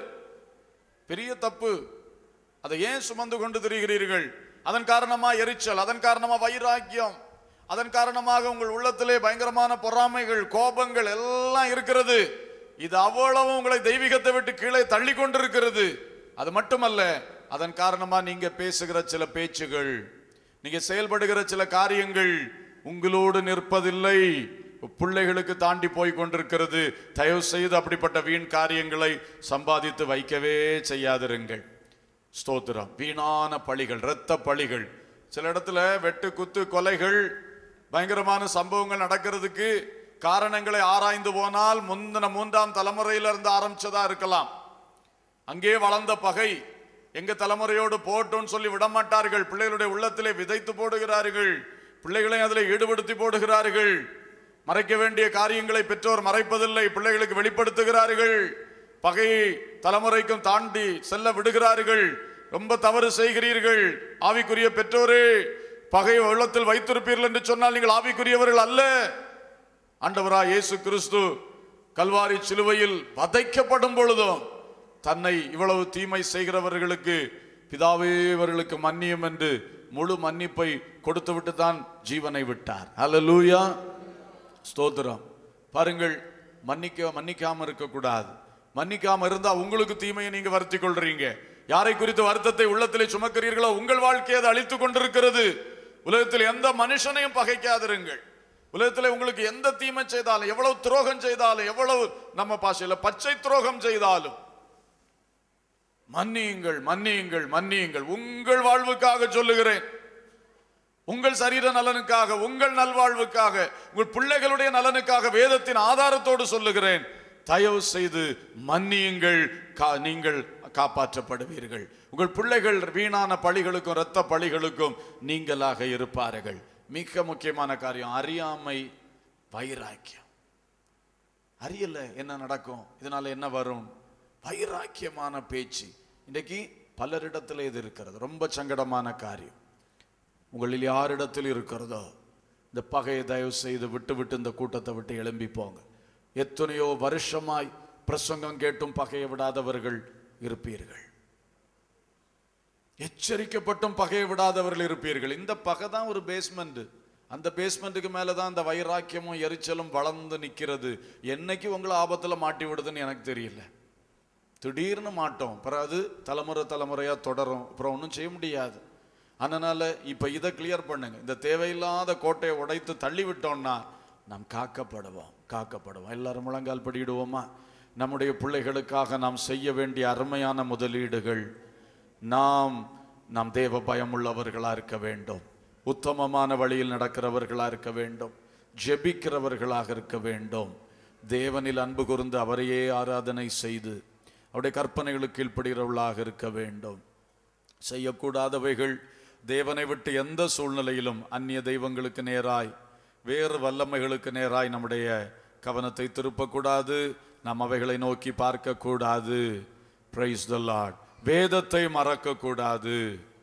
பெரிய தப்பு அதை ஏன் சுமந்து கொண்டு திரிகிறீர்கள் அதன் காரணமா எரிச்சல் அதன் காரணமா வைராக்கியம் அதன் காரணமாக உங்கள் உள்ளத்திலே பயங்கரமான பொறாமைகள் கோபங்கள் எல்லாம் இருக்கிறது இது அவ்வளவு உங்களை தெய்வீகத்தை விட்டு கீழே தள்ளி கொண்டிருக்கிறது அது மட்டுமல்ல அதன் காரணமா நீங்க பேசுகிற சில பேச்சுகள் நீங்க செயல்படுகிற சில காரியங்கள் உங்களோடு நிற்பதில்லை பிள்ளைகளுக்கு தாண்டி போய் கொண்டிருக்கிறது தயவு செய்து அப்படிப்பட்ட வீண் காரியங்களை சம்பாதித்து வைக்கவே செய்யாதிருங்கள் ஸ்தோத்திரம் வீணான பழிகள் இரத்த பழிகள் சில இடத்துல வெட்டு குத்து கொலைகள் பயங்கரமான சம்பவங்கள் நடக்கிறதுக்கு காரணங்களை ஆராய்ந்து போனால் முந்தின மூன்றாம் தலைமுறையில இருந்து ஆரம்பிச்சதா இருக்கலாம் அங்கே வளர்ந்த பகை எங்க தலைமுறையோடு போட்டோன்னு சொல்லி விடமாட்டார்கள் பிள்ளைகளுடைய உள்ளத்திலே விதைத்து போடுகிறார்கள் பிள்ளைகளை அதில் ஈடுபடுத்தி போடுகிறார்கள் மறைக்க வேண்டிய காரியங்களை பெற்றோர் மறைப்பதில்லை பிள்ளைகளுக்கு வெளிப்படுத்துகிறார்கள் பகையை தலைமுறைக்கும் தாண்டி செல்ல விடுகிறார்கள் ரொம்ப தவறு செய்கிறீர்கள் ஆவிக்குரிய பெற்றோரே பகையை உள்ளத்தில் வைத்திருப்பீர்கள் என்று சொன்னால் நீங்கள் ஆவிக்குரியவர்கள் அல்ல ஆண்டவரா இயேசு கிறிஸ்து கல்வாரி சிலுவையில் வதைக்கப்படும் பொழுதும் தன்னை இவ்வளவு தீமை செய்கிறவர்களுக்கு பிதாவே இவர்களுக்கு மன்னியும் என்று முழு மன்னிப்பை கொடுத்துவிட்டு தான் ஜீவனை விட்டார் அல்லேலூயா ஸ்தோத்திரம் பாருங்கள் மன்னிக்க மன்னிக்காம இருக்கக்கூடாது மன்னிக்காம இருந்தா உங்களுக்கு தீமையை நீங்க வருத்தி கொள்றீங்க யாரை குறித்து வருத்தத்தை உள்ளத்திலே சுமக்கிறீர்களோ உங்கள் வாழ்க்கையை அது அழித்துக் கொண்டிருக்கிறது உலகத்தில் எந்த மனுஷனையும் பகைக்காதிருங்கள் உலகத்தில் உங்களுக்கு எந்த தீமை செய்தாலும் எவ்வளவு துரோகம் செய்தாலும் எவ்வளவு நம்ம பாஷையில பச்சை துரோகம் செய்தாலும் மன்னியுங்கள் மன்னியுங்கள் மன்னியுங்கள் உங்கள் வாழ்வுக்காக சொல்லுகிறேன் உங்கள் சரீர நலனுக்காக உங்கள் நல்வாழ்வுக்காக உங்கள் பிள்ளைகளுடைய நலனுக்காக வேதத்தின் ஆதாரத்தோடு சொல்லுகிறேன் தயவு செய்து மன்னியுங்கள் கா- நீங்கள் காப்பாற்றப்படுவீர்கள் உங்கள் பிள்ளைகள் வீணான பழிகளுக்கும் இரத்த பழிகளுக்கும் நீங்களாக இருப்பார்கள் மிக முக்கியமான காரியம் அறியாமை வைராக்கியம் அறியல என்ன நடக்கும் இதனால என்ன வரும் வைராக்கியமான பேச்சு இன்னைக்கு பலரிடத்தில் இது இருக்கிறது ரொம்ப சங்கடமான காரியம் உங்களில் யாரிடத்தில் இருக்கிறதோ இந்த பகையை தயவு செய்து விட்டு விட்டு இந்த கூட்டத்தை விட்டு எழும்பி போங்க எத்தனையோ வருஷமாய் பிரசங்கம் கேட்டும் பகையை விடாதவர்கள் இருப்பீர்கள் எச்சரிக்கப்பட்டும் பகையை விடாதவர்கள் இருப்பீர்கள் இந்த பகை தான் ஒரு பேஸ்மெண்ட் அந்த பேஸ்மெண்ட்டுக்கு மேல தான் இந்த வைராக்கியமும் எரிச்சலும் வளர்ந்து நிக்கிறது என்னைக்கு உங்களை ஆபத்துல மாட்டி விடுதுன்னு எனக்கு தெரியல திடீர்னு மாட்டோம் அப்புறம் அது தலைமுறை தலைமுறையா தொடரும் அப்புறம் ஒன்றும் செய்ய முடியாது அதனால இப்ப இதை கிளியர் பண்ணுங்க இந்த தேவையில்லாத கோட்டையை உடைத்து தள்ளி விட்டோம்னா நாம் காக்கப்படுவோம் காக்கப்படுவோம் எல்லாரும் முழங்கால் படியிடுவோமா நம்முடைய பிள்ளைகளுக்காக நாம் செய்ய வேண்டிய அருமையான முதலீடுகள் நாம் நாம் தேவ பயமுள்ளவர்களா இருக்க வேண்டும் உத்தமமான வழியில் நடக்கிறவர்களா இருக்க வேண்டும் ஜெபிக்கிறவர்களாக இருக்க வேண்டும் தேவனில் அன்பு கூர்ந்து அவரையே ஆராதனை செய்து அவருடைய கற்பனைகளுக்கு கீழ்ப்படுகிறவர்களாக இருக்க வேண்டும் செய்யக்கூடாதவைகள் தேவனை விட்டு எந்த சூழ்நிலையிலும் அந்நிய தெய்வங்களுக்கு நேராய் வேறு வல்லமைகளுக்கு நேராய் நம்முடைய கவனத்தை திருப்பக்கூடாது நாம் அவைகளை நோக்கி பார்க்கக்கூடாது பிரைஸ் த லார்ட் வேதத்தை மறக்கக்கூடாது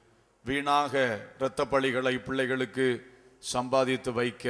வீணாக இரத்த பழிகளை பிள்ளைகளுக்கு சம்பாதித்து வைக்க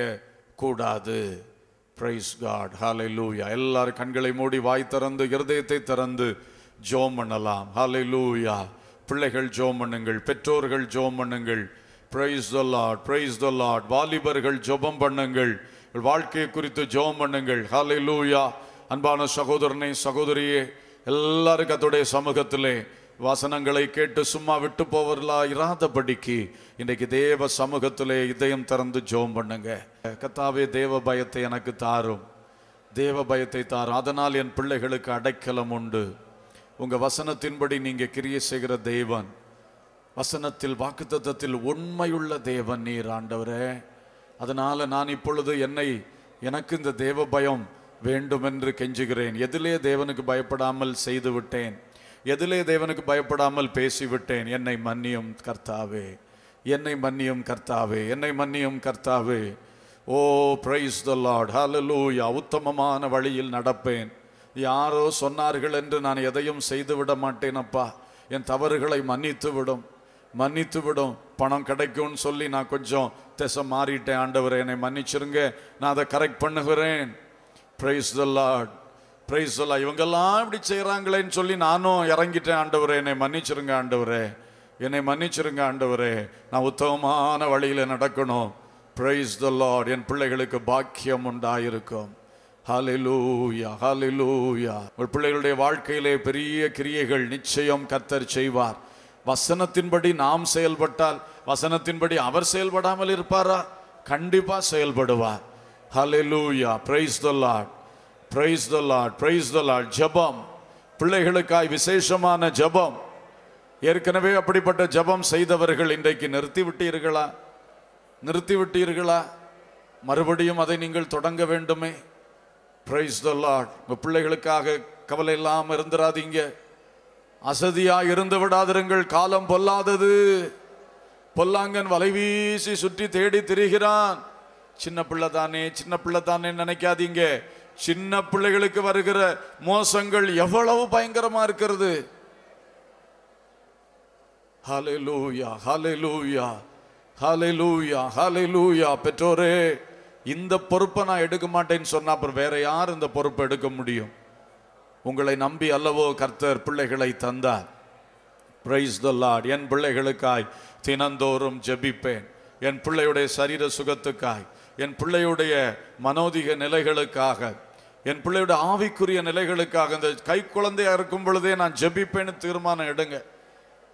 கூடாது பிரைஸ் காட் ஹalleluya எல்லாரும் கண்களை மூடி வாய் திறந்து இருதயத்தை திறந்து ஜோம் பண்ணலாம் ஹalleluya பிள்ளைகள் ஜோம் பண்ணுங்கள் பெற்றோர்கள் ஜோம் பண்ணுங்கள் praise the lord praise the lord வாலிபர்கள் ஜெபம் பண்ணுங்கள் உங்கள் வாழ்க்கையை குறித்து ஜெபம் பண்ணுங்கள் ஹalleluya அன்பான சகோதரனே சகோதரியே எல்லாரும் கர்த்தருடைய சமூகத்திலே வசனங்களை கேட்டு சும்மா விட்டு போவர்களா இராதபடிக்கு இன்றைக்கு தேவ சமூகத்திலே இதயம் திறந்து ஜெபம் பண்ணுங்க கத்தாவே தேவ பயத்தை எனக்கு தாரும் தேவ பயத்தை தாரும் அதனால் என் பிள்ளைகளுக்கு அடைக்கலம் உண்டு உங்க வசனத்தின்படி நீங்க கிரியை செய்கிற தேவன் வசனத்தில் வாக்குத்தத்தத்தில் உண்மையுள்ள தேவன் நீர் ஆண்டவரே அதனால நான் இப்பொழுது என்னை எனக்கு இந்த தேவ பயம் வேண்டும் என்று கெஞ்சுகிறேன் எதிலே தேவனுக்கு பயப்படாமல் செய்து விட்டேன் எதிலே தேவனுக்கு பயப்படாமல் பேசிவிட்டேன் என்னை மன்னியும் கர்த்தாவே என்னை மன்னியும் கர்த்தாவே என்னை மன்னியும் கர்த்தாவே ஓ பிரைஸ் த லார்ட் ஹalleluya உத்தமமான வழியில் நடப்பேன் யாரோ சொன்னார்கள் என்று நான் எதையும் செய்து விட மாட்டேன் அப்பா என் தவறுகளை மன்னித்து விடும் மன்னித்து விடும் பணம் கிடைக்கும்னு சொல்லி நான் கொஞ்சம் திசை மாறிட்டேன் ஆண்டவரே என்னை மன்னிச்சிருங்க நான் அதை கரெக்ட் பண்ணுகிறேன் praise the lord praise the இவங்கெல்லாம் இப்படி செய்கிறாங்களேன்னு சொல்லி நானும் இறங்கிட்டேன் ஆண்டவரே என்னை மன்னிச்சிருங்க ஆண்டவரே என்னை மன்னிச்சிருங்க ஆண்டவரே நான் உத்தமமான வழியில் நடக்கணும் பிரைஸ் த லார்ட் என் பிள்ளைகளுக்கு பாக்கியம் உண்டாயிருக்கும் ஹalleluya ஹalleluya உங்கள் பிள்ளைகளுடைய வாழ்க்கையிலே பெரிய கிரியைகள் நிச்சயம் கத்தர் செய்வார் வசனத்தின்படி நாம் செயல்பட்டால் வசனத்தின்படி அவர் செயல்படாமல் இருப்பாரா கண்டிப்பா செயல்படுவார் ஹalleluya praise the lord praise the lord praise the lord ஜெபம் பிள்ளைகளுக்காய் விசேஷமான ஜெபம் ஏற்கனவே அப்படிப்பட்ட ஜெபம் செய்தவர்கள் இன்றைக்கு நிறுத்தி விட்டீர்களா நிறுத்தி விட்டீர்களா மறுபடியும் அதை நீங்கள் தொடங்க வேண்டுமே பிரைஸ் த லார்ட் உங்க பிள்ளைகளுக்காக கவலை இல்லாம இருந்துராதீங்க அசதியா இருந்து விடாதிருங்கள் காலம் பொல்லாதது பொல்லாங்கன் வலை வீசி சுற்றி தேடி திரிகிறான் சின்ன பிள்ளை தானே சின்ன பிள்ளை தானே நினைக்காதீங்க சின்ன பிள்ளைகளுக்கு வருகிற மோசங்கள் எவ்வளவு பயங்கரமா இருக்கிறது ஹalleluya ஹalleluya ஹalleluya ஹalleluya பெற்றோரே இந்த பொறுப்பை நான் எடுக்க மாட்டேன்னு சொன்னா அப்புறம் வேற யார் இந்த பொறுப்பை எடுக்க முடியும் உங்களை நம்பி அல்லவோ கர்த்தர் பிள்ளைகளை தந்தார் பிரைஸ் த லார்ட் என் பிள்ளைகளுக்காய் தினந்தோறும் ஜெபிப்பேன் என் பிள்ளையுடைய சரீர சுகத்துக்காய் என் பிள்ளையுடைய மனோதிக நிலைகளுக்காக என் பிள்ளையுடைய ஆவிக்குரிய நிலைகளுக்காக இந்த கை குழந்தையா இருக்கும் பொழுதே நான் ஜெபிப்பேன்னு தீர்மானம் எடுங்க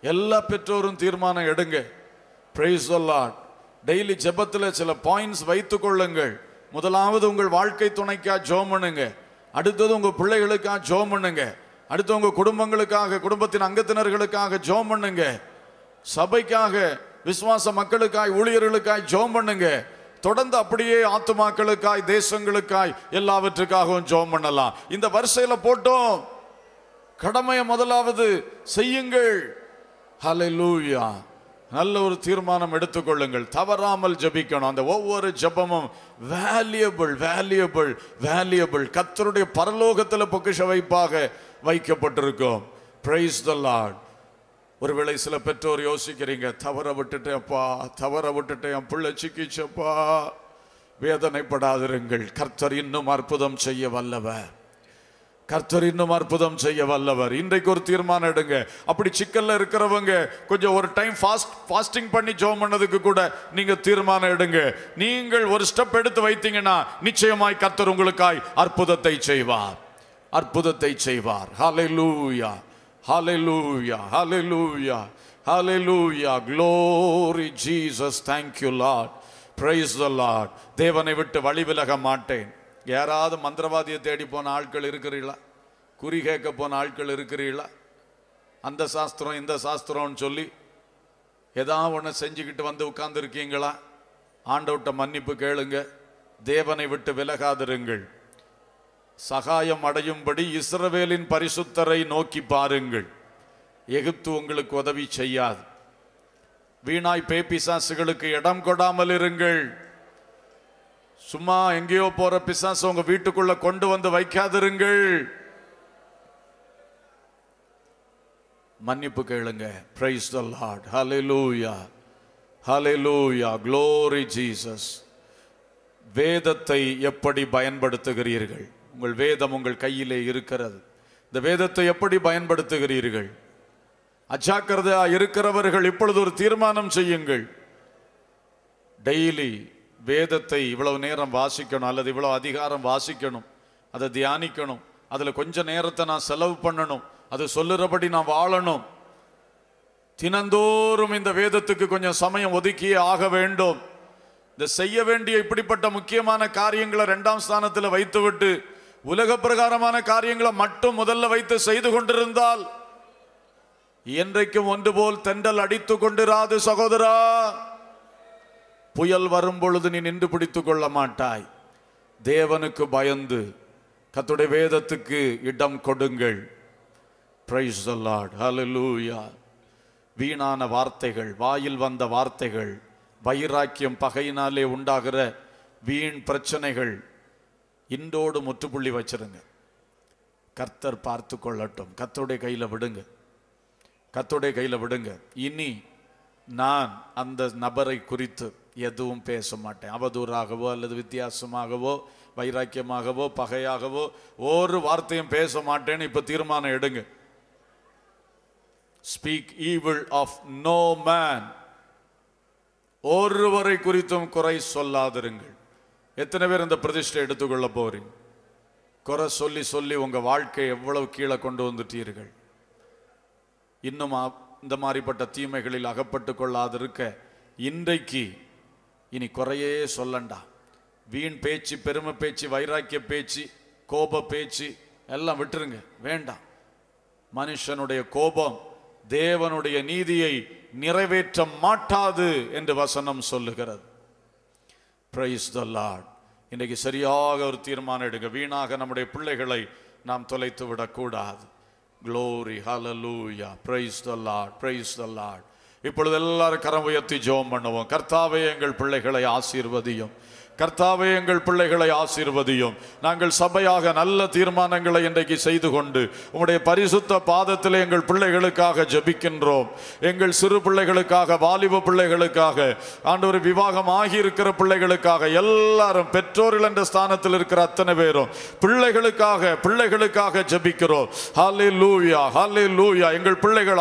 எல்லா பெற்றோரும் தீர்மானம் எடுங்க பிரைஸ் லார்ட் டெய்லி ஜெபத்தில் சில பாயிண்ட்ஸ் வைத்துக் கொள்ளுங்கள் முதலாவது உங்கள் வாழ்க்கை துணைக்கா ஜோம் பண்ணுங்க அடுத்தது உங்க பிள்ளைகளுக்காக ஜோம் பண்ணுங்க அடுத்து உங்க குடும்பங்களுக்காக குடும்பத்தின் அங்கத்தினர்களுக்காக ஜோம் பண்ணுங்க சபைக்காக விசுவாச மக்களுக்காய் ஊழியர்களுக்காய் ஜோம் பண்ணுங்க தொடர்ந்து அப்படியே ஆத்துமாக்களுக்காய் தேசங்களுக்காய் எல்லாவற்றுக்காகவும் ஜோம் பண்ணலாம் இந்த வரிசையில போட்டோம் கடமையை முதலாவது செய்யுங்கள் ஹalleluya நல்ல ஒரு தீர்மானம் எடுத்துக்கொள்ளுங்கள் தவறாமல் ஜெபிக்கணும் அந்த ஒவ்வொரு ஜெபமும் வேல்யூபிள் வேல்யூபிள் வேல்யூபிள் கர்த்தருடைய பரலோகத்தில் பொக்கிஷ வைப்பாக வைக்கப்பட்டிருக்கும் பிரைஸ் த லார்ட் ஒருவேளை சில பெற்றோர் யோசிக்கிறீங்க தவற விட்டுட்டேன்ப்பா தவற விட்டுட்டேன் என் பிள்ளை சிக்கிச்சப்பா வேதனைப்படாதிருங்கள் கர்த்தர் இன்னும் அற்புதம் செய்ய வல்லவர் கர்த்தர் இன்னும் அற்புதம் செய்ய வல்லவர் இன்றைக்கு ஒரு தீர்மானம் எடுங்க அப்படி சிக்கல்ல இருக்கிறவங்க கொஞ்சம் ஒரு டைம் ஃபாஸ்ட் ஃபாஸ்டிங் பண்ணி ஜோம் பண்ணதுக்கு கூட நீங்க தீர்மானம் எடுங்க நீங்கள் ஒரு ஸ்டெப் எடுத்து வைத்தீங்கன்னா நிச்சயமாய் கர்த்தர் உங்களுக்காய் அற்புதத்தை செய்வார் அற்புதத்தை செய்வார் ஹalleluya ஹalleluya ஹalleluya hallelujah glory jesus thank you lord praise the lord தேவனை விட்டு வழி விலக மாட்டேன் யாராவது மந்திரவாதியை தேடி போன ஆட்கள் இருக்கிறீங்களா குறி கேட்க போன ஆட்கள் இருக்கிறீங்களா அந்த சாஸ்திரம் இந்த சாஸ்திரம்னு சொல்லி ஏதாவது ஒன்று செஞ்சுக்கிட்டு வந்து உட்கார்ந்துருக்கீங்களா ஆண்டவட்ட மன்னிப்பு கேளுங்க தேவனை விட்டு விலகாதிருங்கள் சகாயம் அடையும்படி இஸ்ரவேலின் பரிசுத்தரை நோக்கி பாருங்கள் எகிப்து உங்களுக்கு உதவி செய்யாது வீணாய் பேப்பிசாசுகளுக்கு இடம் கொடாமல் இருங்கள் சும்மா எங்கேயோ போற பிசாசு உங்க வீட்டுக்குள்ள கொண்டு வந்து வைக்காதிருங்கள் மன்னிப்பு கேளுங்க praise the lord hallelujah hallelujah glory Jesus வேதத்தை எப்படி பயன்படுத்துகிறீர்கள் உங்கள் வேதம் உங்கள் கையிலே இருக்கிறது இந்த வேதத்தை எப்படி பயன்படுத்துகிறீர்கள் அஜாக்கிரதையா இருக்கிறவர்கள் இப்பொழுது ஒரு தீர்மானம் செய்யுங்கள் டெய்லி வேதத்தை இவ்வளவு நேரம் வாசிக்கணும் அல்லது இவ்வளவு அதிகாரம் வாசிக்கணும் அதை தியானிக்கணும் அதுல கொஞ்ச நேரத்தை நான் செலவு பண்ணணும் அது சொல்லுறபடி நான் வாழணும் தினந்தோறும் இந்த வேதத்துக்கு கொஞ்சம் சமயம் ஒதுக்கியே ஆக வேண்டும் இந்த செய்ய வேண்டிய இப்படிப்பட்ட முக்கியமான காரியங்களை ரெண்டாம் ஸ்தானத்தில் வைத்துவிட்டு உலக பிரகாரமான காரியங்களை மட்டும் முதல்ல வைத்து செய்து கொண்டிருந்தால் என்றைக்கும் ஒன்று போல் தெண்டல் அடித்து கொண்டிராது சகோதரா புயல் வரும் பொழுது நீ நின்று பிடித்துக் கொள்ள மாட்டாய் தேவனுக்கு பயந்து கத்துடைய வேதத்துக்கு இடம் கொடுங்கள் பிரைஸ் த லார்ட் ஹalleluya வீணான வார்த்தைகள் வாயில் வந்த வார்த்தைகள் வைராக்கியம் பகையினாலே உண்டாகிற வீண் பிரச்சனைகள் இன்றோடு முற்றுப்புள்ளி வச்சிருங்க கர்த்தர் பார்த்து கொள்ளட்டும் கர்த்தருடைய கையில விடுங்க கர்த்தருடைய கையில விடுங்க இனி நான் அந்த நபரை குறித்து எதுவும் பேச மாட்டேன் அவதூறாகவோ அல்லது வித்தியாசமாகவோ வைராக்கியமாகவோ பகையாகவோ ஒரு வார்த்தையும் பேச மாட்டேன்னு இப்ப தீர்மானம் எடுங்க speak evil of no man ஒருவரை குறித்தும் குறை சொல்லாதிருங்கள் எத்தனை பேர் இந்த பிரதிஷ்டை எடுத்துக்கொள்ள போறீங்க குறை சொல்லி சொல்லி உங்க வாழ்க்கை எவ்வளவு கீழே கொண்டு வந்துட்டீர்கள் இன்னும் அ- இந்த மாதிரிப்பட்ட தீமைகளில் அகப்பட்டு கொள்ளாதிருக்க இன்றைக்கு இனி குறையே சொல்லண்டா வீண் பேச்சு பெருமை பேச்சு வைராக்கிய பேச்சு கோப பேச்சு எல்லாம் விட்டுருங்க வேண்டாம் மனுஷனுடைய கோபம் தேவனுடைய நீதியை நிறைவேற்ற மாட்டாது என்று வசனம் சொல்லுகிறது பிரைஸ் த லார்ட் இன்னைக்கு சரியாக ஒரு தீர்மானம் எடுங்க வீணாக நம்முடைய பிள்ளைகளை நாம் தொலைத்து விடக்கூடாது glory hallelujah praise the lord praise the lord இப்பொழுது எல்லாரும் கரம் உயர்த்தி ஜெபம் பண்ணுவோம் கர்த்தாவே எங்கள் பிள்ளைகளை ஆசீர்வதியும் கர்த்தாவே எங்கள் பிள்ளைகளை ஆசீர்வதியும் நாங்கள் சபையாக நல்ல தீர்மானங்களை இன்றைக்கு செய்து கொண்டு உம்முடைய பரிசுத்த பாதத்திலே எங்கள் பிள்ளைகளுக்காக ஜெபிக்கின்றோம் எங்கள் சிறு பிள்ளைகளுக்காக வாலிப பிள்ளைகளுக்காக ஆண்டவர் விவாகம் ஆகி இருக்கிற பிள்ளைகளுக்காக எல்லாரும் பெற்றோர்கள் என்ற ஸ்தானத்தில் இருக்கிற அத்தனை பேரும் பிள்ளைகளுக்காக பிள்ளைகளுக்காக ஜெபிக்கிறோம் ஹாலே லூயா ஹாலே லூயா எங்கள் பிள்ளைகள்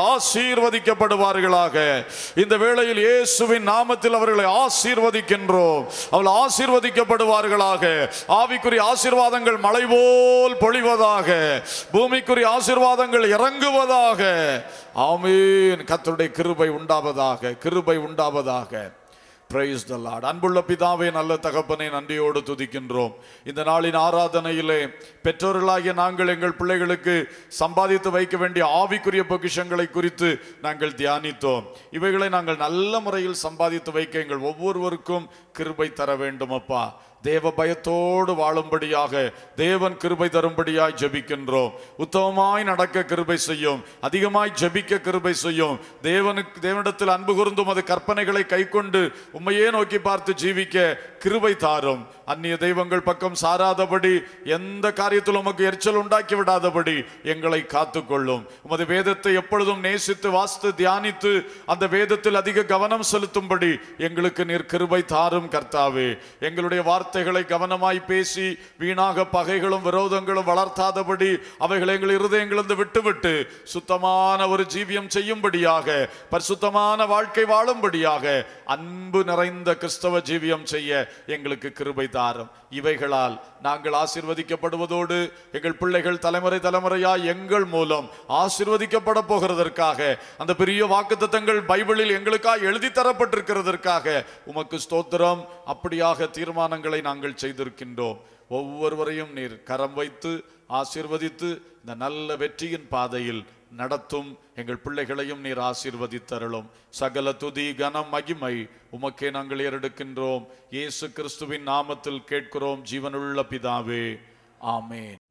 ஆசீர்வதிக்கப்படுவார்களாக இந்த வேளையில் இயேசுவின் நாமத்தில் அவர்களை ஆசீர்வதிக்கின்றோம் அவள் ஆசீர் ஆசீர்வதிக்கப்படுவார்களாக ஆவிக்குரிய ஆசீர்வாதங்கள் மழை போல் பொழிவதாக பூமிக்குரிய ஆசீர்வாதங்கள் இறங்குவதாக ஆமீன் கர்த்தருடைய கிருபை உண்டாவதாக கிருபை உண்டாவதாக பிரைஸ் த லார்ட் அன்புள்ள பிதாவே நல்ல தகப்பனை நன்றியோடு துதிக்கின்றோம் இந்த நாளின் ஆராதனையிலே பெற்றோர்களாகிய நாங்கள் எங்கள் பிள்ளைகளுக்கு சம்பாதித்து வைக்க வேண்டிய ஆவிக்குரிய பொக்கிஷங்களை குறித்து நாங்கள் தியானித்தோம் இவைகளை நாங்கள் நல்ல முறையில் சம்பாதித்து வைக்க எங்கள் ஒவ்வொருவருக்கும் கிருபை தர வேண்டும் அப்பா தேவ பயத்தோடு வாழும்படியாக தேவன் கிருபை தரும்படியாய் ஜெபிக்கின்றோம் உத்தமமாய் நடக்க கிருபை செய்யும் அதிகமாய் ஜெபிக்க கிருபை செய்யும் தேவனுக்கு தேவனிடத்தில் அன்பு கூர்ந்தும் அது கற்பனைகளை கைக்கொண்டு உண்மையே நோக்கி பார்த்து ஜீவிக்க கிருபை தாரும் அந்நிய தெய்வங்கள் பக்கம் சாராதபடி எந்த காரியத்திலும் உமக்கு எரிச்சல் உண்டாக்கி விடாதபடி எங்களை காத்துக்கொள்ளும் உமது வேதத்தை எப்பொழுதும் நேசித்து வாசித்து தியானித்து அந்த வேதத்தில் அதிக கவனம் செலுத்தும்படி எங்களுக்கு நீர் கிருபை தாரும் கர்த்தாவே எங்களுடைய வார்த்தைகளை கவனமாய் பேசி வீணாக பகைகளும் விரோதங்களும் வளர்த்தாதபடி அவைகளை எங்கள் இருதயங்களிலிருந்து விட்டுவிட்டு சுத்தமான ஒரு ஜீவியம் செய்யும்படியாக பரிசுத்தமான வாழ்க்கை வாழும்படியாக அன்பு நிறைந்த கிறிஸ்தவ ஜீவியம் செய்ய எங்களுக்கு கிருபை தாரும் இவைகளால் நாங்கள் ஆசீர்வதிக்கப்படுவதோடு எங்கள் பிள்ளைகள் தலைமுறை தலைமுறையாய் எங்கள் மூலம் ஆசீர்வதிக்கப்பட போகிறதற்காக அந்த பெரிய வாக்குத்தத்தங்கள் பைபிளில் எங்களுக்காக எழுதி தரப்பட்டிருக்கிறதற்காக உமக்கு ஸ்தோத்திரம் அப்படியாக தீர்மானங்களை நாங்கள் செய்திருக்கின்றோம் ஒவ்வொருவரையும் நீர் கரம் வைத்து ஆசீர்வதித்து இந்த நல்ல வெற்றியின் பாதையில் நடத்தும் எங்கள் பிள்ளைகளையும் நீர் ஆசீர்வதித்தருளும் சகல துதி கனம் மகிமை உமக்கே நாங்கள் ஏறெடுக்கின்றோம் இயேசு கிறிஸ்துவின் நாமத்தில் கேட்கிறோம் ஜீவனுள்ள பிதாவே ஆமென்